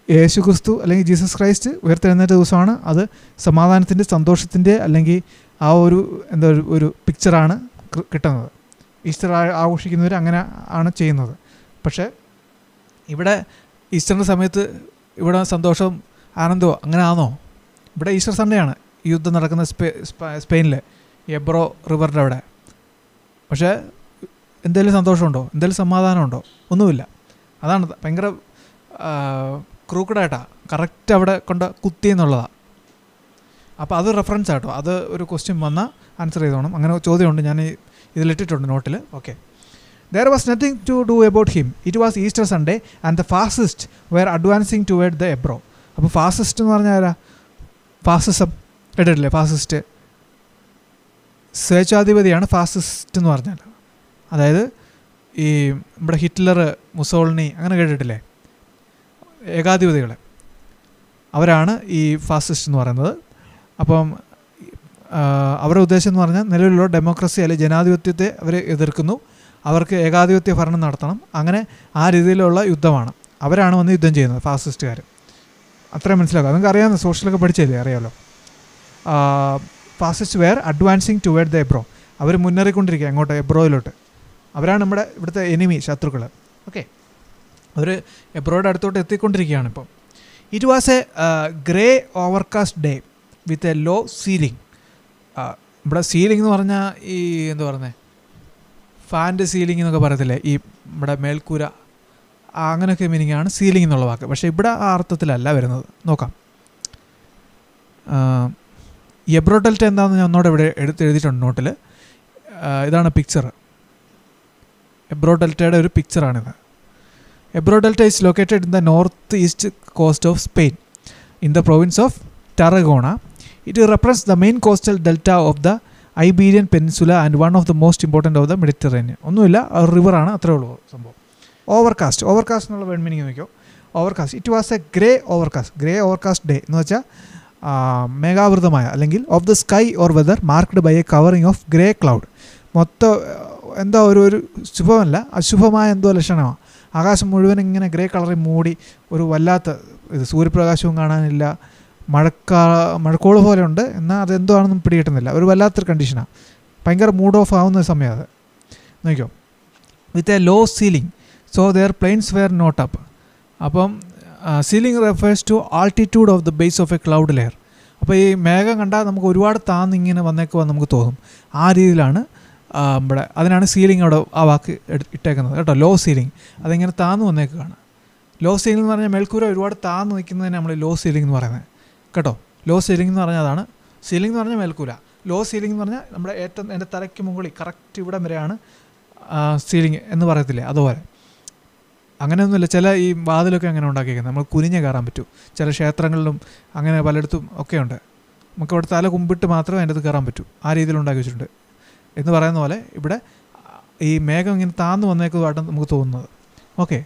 യേശു ക്രിസ്തു അല്ലെങ്കിൽ ജീസസ് ക്രൈസ്റ്റ് ഉയർത്തെഴുന്നേറ്റ ദിവസമാണ് അത് സമാധാനത്തിൻ്റെ സന്തോഷത്തിൻ്റെ അല്ലെങ്കിൽ ആ ഒരു എന്താ ഒരു ഒരു പിക്ചറാണ് കി- കിട്ടുന്നത് ഈസ്റ്റർ ആ- ആഘോഷിക്കുന്നവർ അങ്ങനെ ആണ് ചെയ്യുന്നത് പക്ഷേ ഇവിടെ ഈസ്റ്ററിൻ്റെ സമയത്ത് ഇവിടെ സന്തോഷവും ആനന്ദമോ അങ്ങനെ ആണോ ഇവിടെ ഈസ്റ്റർ സൺഡേ ആണ് ഈ യുദ്ധം നടക്കുന്ന സ്പെ സ്പ- സ്പെയിനിലെ എബ്രോ റിവറിൻ്റെ അവിടെ പക്ഷേ എന്തെങ്കിലും സന്തോഷമുണ്ടോ എന്തെങ്കിലും സമാധാനമുണ്ടോ ഒന്നുമില്ല അതാണ് ത- ഭയങ്കര ക്രൂക്കഡായിട്ടാണ് കറക്റ്റ് അവിടെ കൊണ്ട് കുത്തി എന്നുള്ളതാണ് അപ്പോൾ അത് റെഫറൻസ് ആട്ടോ അത് ഒരു ക്വസ്റ്റ്യൻ വന്നാൽ ആൻസർ ചെയ്തോണം അങ്ങനെ ചോദ്യമുണ്ട് ഞാൻ ഈ ഇതിലിട്ടിട്ടുണ്ട് നോട്ടിൽ okay there was nothing to do about him it was Easter Sunday and the fascist were advancing toward the Ebro അപ്പോൾ ഫാസിസ്റ്റ് എന്ന് പറഞ്ഞാൽ ആരാ ഫാസിസം കേട്ടിട്ടില്ലേ ഫാസിസ്റ്റ് സ്വേച്ഛാധിപതിയാണ് ഫാസിസ്റ്റ് എന്ന് പറഞ്ഞാൽ അതായത് ഈ നമ്മുടെ ഹിറ്റ്ലർ മുസോളിനി അങ്ങനെ കേട്ടിട്ടില്ലേ ഏകാധിപതികൾ അവരാണ് ഈ ഫാസിസ്റ്റ് എന്ന് പറയുന്നത് അപ്പം ആ, അവരുടെ ഉദ്ദേശം എന്ന് പറഞ്ഞാൽ നിലവിലുള്ള ഡെമോക്രസി അല്ലെങ്കിൽ ജനാധിപത്യത്തെ അവർ എതിർക്കുന്നു അവർക്ക് ഏകാധിപത്യ ഭരണം നടത്തണം അങ്ങനെ ആ രീതിയിലുള്ള യുദ്ധമാണ് അവരാണ് വന്ന് യുദ്ധം ചെയ്യുന്നത് ഫാസിസ്റ്റുകാർ അത്രയും മനസ്സിലാക്കുക നിങ്ങൾക്ക് അറിയാവുന്ന സോഷ്യലൊക്കെ പഠിച്ചില്ലേ അറിയാമല്ലോ fascist were advancing toward the Ebro അവർ മുന്നേറിക്കൊണ്ടിരിക്കുക അങ്ങോട്ട് എബ്രോയിലോട്ട് അവരാണ് നമ്മുടെ ഇവിടുത്തെ എനിമി ശത്രുക്കൾ ഓക്കെ അവർ എബ്രോയുടെ അടുത്തോട്ട് എത്തിക്കൊണ്ടിരിക്കുകയാണ് ഇപ്പം it was a grey overcast day with a low ceiling ഇവിടെ സീലിംഗ് എന്ന് പറഞ്ഞാൽ ഈ എന്താ പറയുന്നത് ഫാൻ്റെ സീലിംഗ് എന്നൊക്കെ പറയത്തില്ലേ ഈ നമ്മുടെ മേൽക്കൂര ആ, അങ്ങനെയൊക്കെ മീനിങ് ആണ് സീലിംഗ് എന്നുള്ള വാക്ക് പക്ഷേ ഇവിടെ ആ അർത്ഥത്തിലല്ല വരുന്നത് നോക്കാം എബ്രോ ഡെൽറ്റ എന്താണെന്ന് ഞാൻ ഒന്നോടെ ഇവിടെ എടുത്ത് എഴുതിയിട്ടുണ്ട് നോട്ടിൽ ഇതാണ് പിക്ചർ എബ്രോ ഡെൽറ്റയുടെ ഒരു പിക്ചറാണിത് Ebro delta is located in the north east coast of Spain in the province of Tarragona it represents the main coastal delta of the Iberian peninsula and one of the most important of the Mediterranean ഒന്നുമില്ല റിവറാണ് അത്രേ ഉള്ളൂ സംഭവം overcast overcast എന്നുള്ള word meaning നോക്കിയോ overcast it was a grey overcast grey overcast day എന്ന് വെച്ചാൽ മേഘാവൃതമായ അല്ലെങ്കിൽ of the sky or weather marked by a covering of grey cloud മൊത്തം ആ, എന്താ ഒരു ഒരു ശുഭമല്ല അശുഭമായ എന്തോ ലക്ഷണമാണ് ആകാശം മുഴുവൻ ഇങ്ങനെ ഗ്രേ കളറിൽ മൂടി ഒരു വല്ലാത്ത ഇത് സൂര്യപ്രകാശവും കാണാനില്ല മഴക്കാ മഴക്കോള് പോലെ ഉണ്ട് എന്നാൽ അതെന്തോ ആണെന്നും പിടികിട്ടുന്നില്ല ഒരു വല്ലാത്തൊരു കണ്ടീഷനാണ് ഭയങ്കര മൂഡ് ഓഫ് ആവുന്ന സമയം അത് നോക്കിയോ with a low ceiling so their planes were not up അപ്പം ceiling refers to altitude of the base of a cloud layer അപ്പോൾ ഈ മേഘം കണ്ടാൽ നമുക്ക് ഒരുപാട് താന്ന് ഇങ്ങനെ വന്നേക്കുവാൻ നമുക്ക് തോന്നും ആ രീതിയിലാണ് ആ, ഇവിടെ അതിനാണ് സീലിംഗ് അവിടെ ആ വാക്ക് എടു- ഇട്ടേക്കുന്നത് കേട്ടോ ലോ സീലിംഗ് അതിങ്ങനെ താന്ന് വന്നേക്കുകയാണ് ലോ സീലിംഗ് എന്ന് പറഞ്ഞാൽ മേൽക്കൂര ഒരുപാട് താന്ന് നിൽക്കുന്നതിന് നമ്മൾ ലോ സീലിംഗ് എന്ന് പറയുന്നത് കേട്ടോ ലോ സീലിംഗ് എന്ന് പറഞ്ഞാൽ അതാണ് സീലിംഗ് എന്ന് പറഞ്ഞാൽ മേൽക്കൂര ലോ സീലിംഗ് എന്ന് പറഞ്ഞാൽ നമ്മുടെ ഏറ്റവും എൻ്റെ തലയ്ക്ക് മുകളിൽ കറക്റ്റ് ഇവിടം വരെയാണ് സീലിംഗ് എന്ന് പറയത്തില്ലേ അതുപോലെ അങ്ങനെയൊന്നുമില്ല ചില ഈ വാതിലൊക്കെ അങ്ങനെ ഉണ്ടാക്കിയിരിക്കുന്നത് നമ്മൾ കുനിഞ്ഞ് കയറാൻ പറ്റൂ ചില ക്ഷേത്രങ്ങളിലും അങ്ങനെ പലയിടത്തും ഒക്കെ ഉണ്ട് നമുക്ക് അവിടെ തല കുമ്പിട്ട് മാത്രമേ അതിൻ്റെ അത് കയറാൻ പറ്റൂ ആ രീതിയിൽ ഉണ്ടാക്കി വെച്ചിട്ടുണ്ട് എന്ന് പറയുന്ന പോലെ ഇവിടെ ഈ മേഘം ഇങ്ങനെ താന്നു വന്നേക്കുന്നതായിട്ട് നമുക്ക് തോന്നുന്നത് okay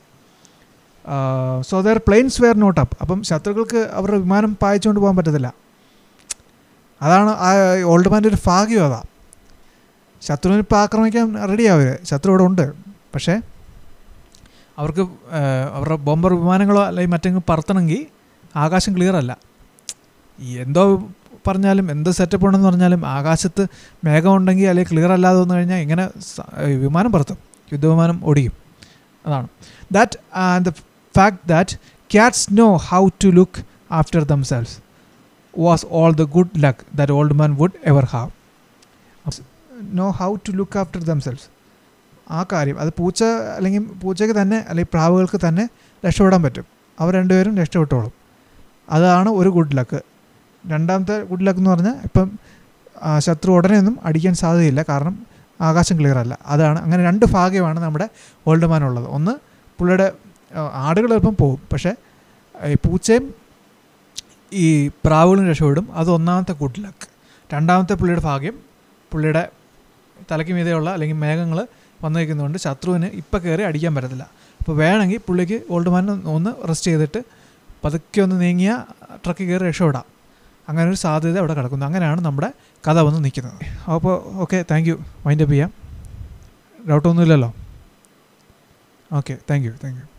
so their planes were not up അപ്പം ശത്രുക്കൾക്ക് അവരുടെ വിമാനം പായിച്ചുകൊണ്ട് പോകാൻ പറ്റത്തില്ല അതാണ് ആ ഓൾഡ് മാൻ്റെ ഒരു ഭാഗ്യം അതാ ശത്രുവിനെ ഇപ്പോൾ ആക്രമിക്കാൻ റെഡിയാവും അവർ ശത്രു ഇവിടെ ഉണ്ട് പക്ഷേ അവർക്ക് ആ, അവരുടെ ബോംബർ വിമാനങ്ങളോ അല്ലെങ്കിൽ മറ്റെങ്കിലും പറത്തണമെങ്കിൽ ആകാശം ക്ലിയർ അല്ല ഈ എന്തോ പറഞ്ഞാലും എന്ത് സെറ്റപ്പ് ഉണ്ടെന്ന് പറഞ്ഞാലും ആകാശത്ത് മേഘം ഉണ്ടെങ്കിൽ അല്ലെങ്കിൽ ക്ലിയർ അല്ലാതെ വന്നു കഴിഞ്ഞാൽ ഇങ്ങനെ സ- ഈ വിമാനം പറത്തും യുദ്ധവിമാനം ഓടിക്കും അതാണ് that the fact that cats know how to look after themselves was all the good luck that old man would ever have. know how to look after themselves ആ കാര്യം അത് പൂച്ച അല്ലെങ്കിൽ പൂച്ചയ്ക്ക് തന്നെ അല്ലെങ്കിൽ പ്രാവുകൾക്ക് തന്നെ രക്ഷപ്പെടാൻ പറ്റും അവർ രണ്ടുപേരും രക്ഷപ്പെട്ടോളും അതാണ് ഒരു ഗുഡ് ലക്ക് രണ്ടാമത്തെ ഗുഡ് ലക്ക് എന്ന് പറഞ്ഞാൽ ഇപ്പം ആ, ശത്രു ഉടനെ ഒന്നും അടിക്കാൻ സാധ്യതയില്ല കാരണം ആകാശം ക്ലിയർ അല്ല അതാണ് അങ്ങനെ രണ്ട് ഭാഗ്യമാണ് നമ്മുടെ ഓൾഡ് മാൻ ഉള്ളത് ഒന്ന് പുള്ളിയുടെ ആ, ആടുകൾ ചിലപ്പം പോകും പക്ഷേ ഈ പൂച്ചയും ഈ പ്രാവുകളും രക്ഷപ്പെടും അത് ഒന്നാമത്തെ ഗുഡ് ലക്ക് രണ്ടാമത്തെ പുള്ളിയുടെ ഭാഗ്യം പുള്ളിയുടെ തലയ്ക്ക് മീതെയുള്ള അല്ലെങ്കിൽ മേഘങ്ങൾ വന്നിരിക്കുന്നതുകൊണ്ട് ശത്രുവിന് ഇപ്പം കയറി അടിക്കാൻ പറ്റത്തില്ല അപ്പോൾ വേണമെങ്കിൽ പുള്ളിക്ക് ഓൾഡ് മാൻ ഒന്ന് റെസ്റ്റ് ചെയ്തിട്ട് പതുക്കെ ഒന്ന് നീങ്ങിയ ട്രക്ക് കയറി രക്ഷപ്പെടാം അങ്ങനെ ഒരു സാധ്യത അവിടെ കിടക്കുന്നു അങ്ങനെയാണ് നമ്മുടെ കഥ വന്ന് നിൽക്കുന്നത് അപ്പോൾ ഓക്കെ താങ്ക് യു വൈൻഡപ്പ് ചെയ്യാം ഡൗട്ടൊന്നുമില്ലല്ലോ okay thank you thank U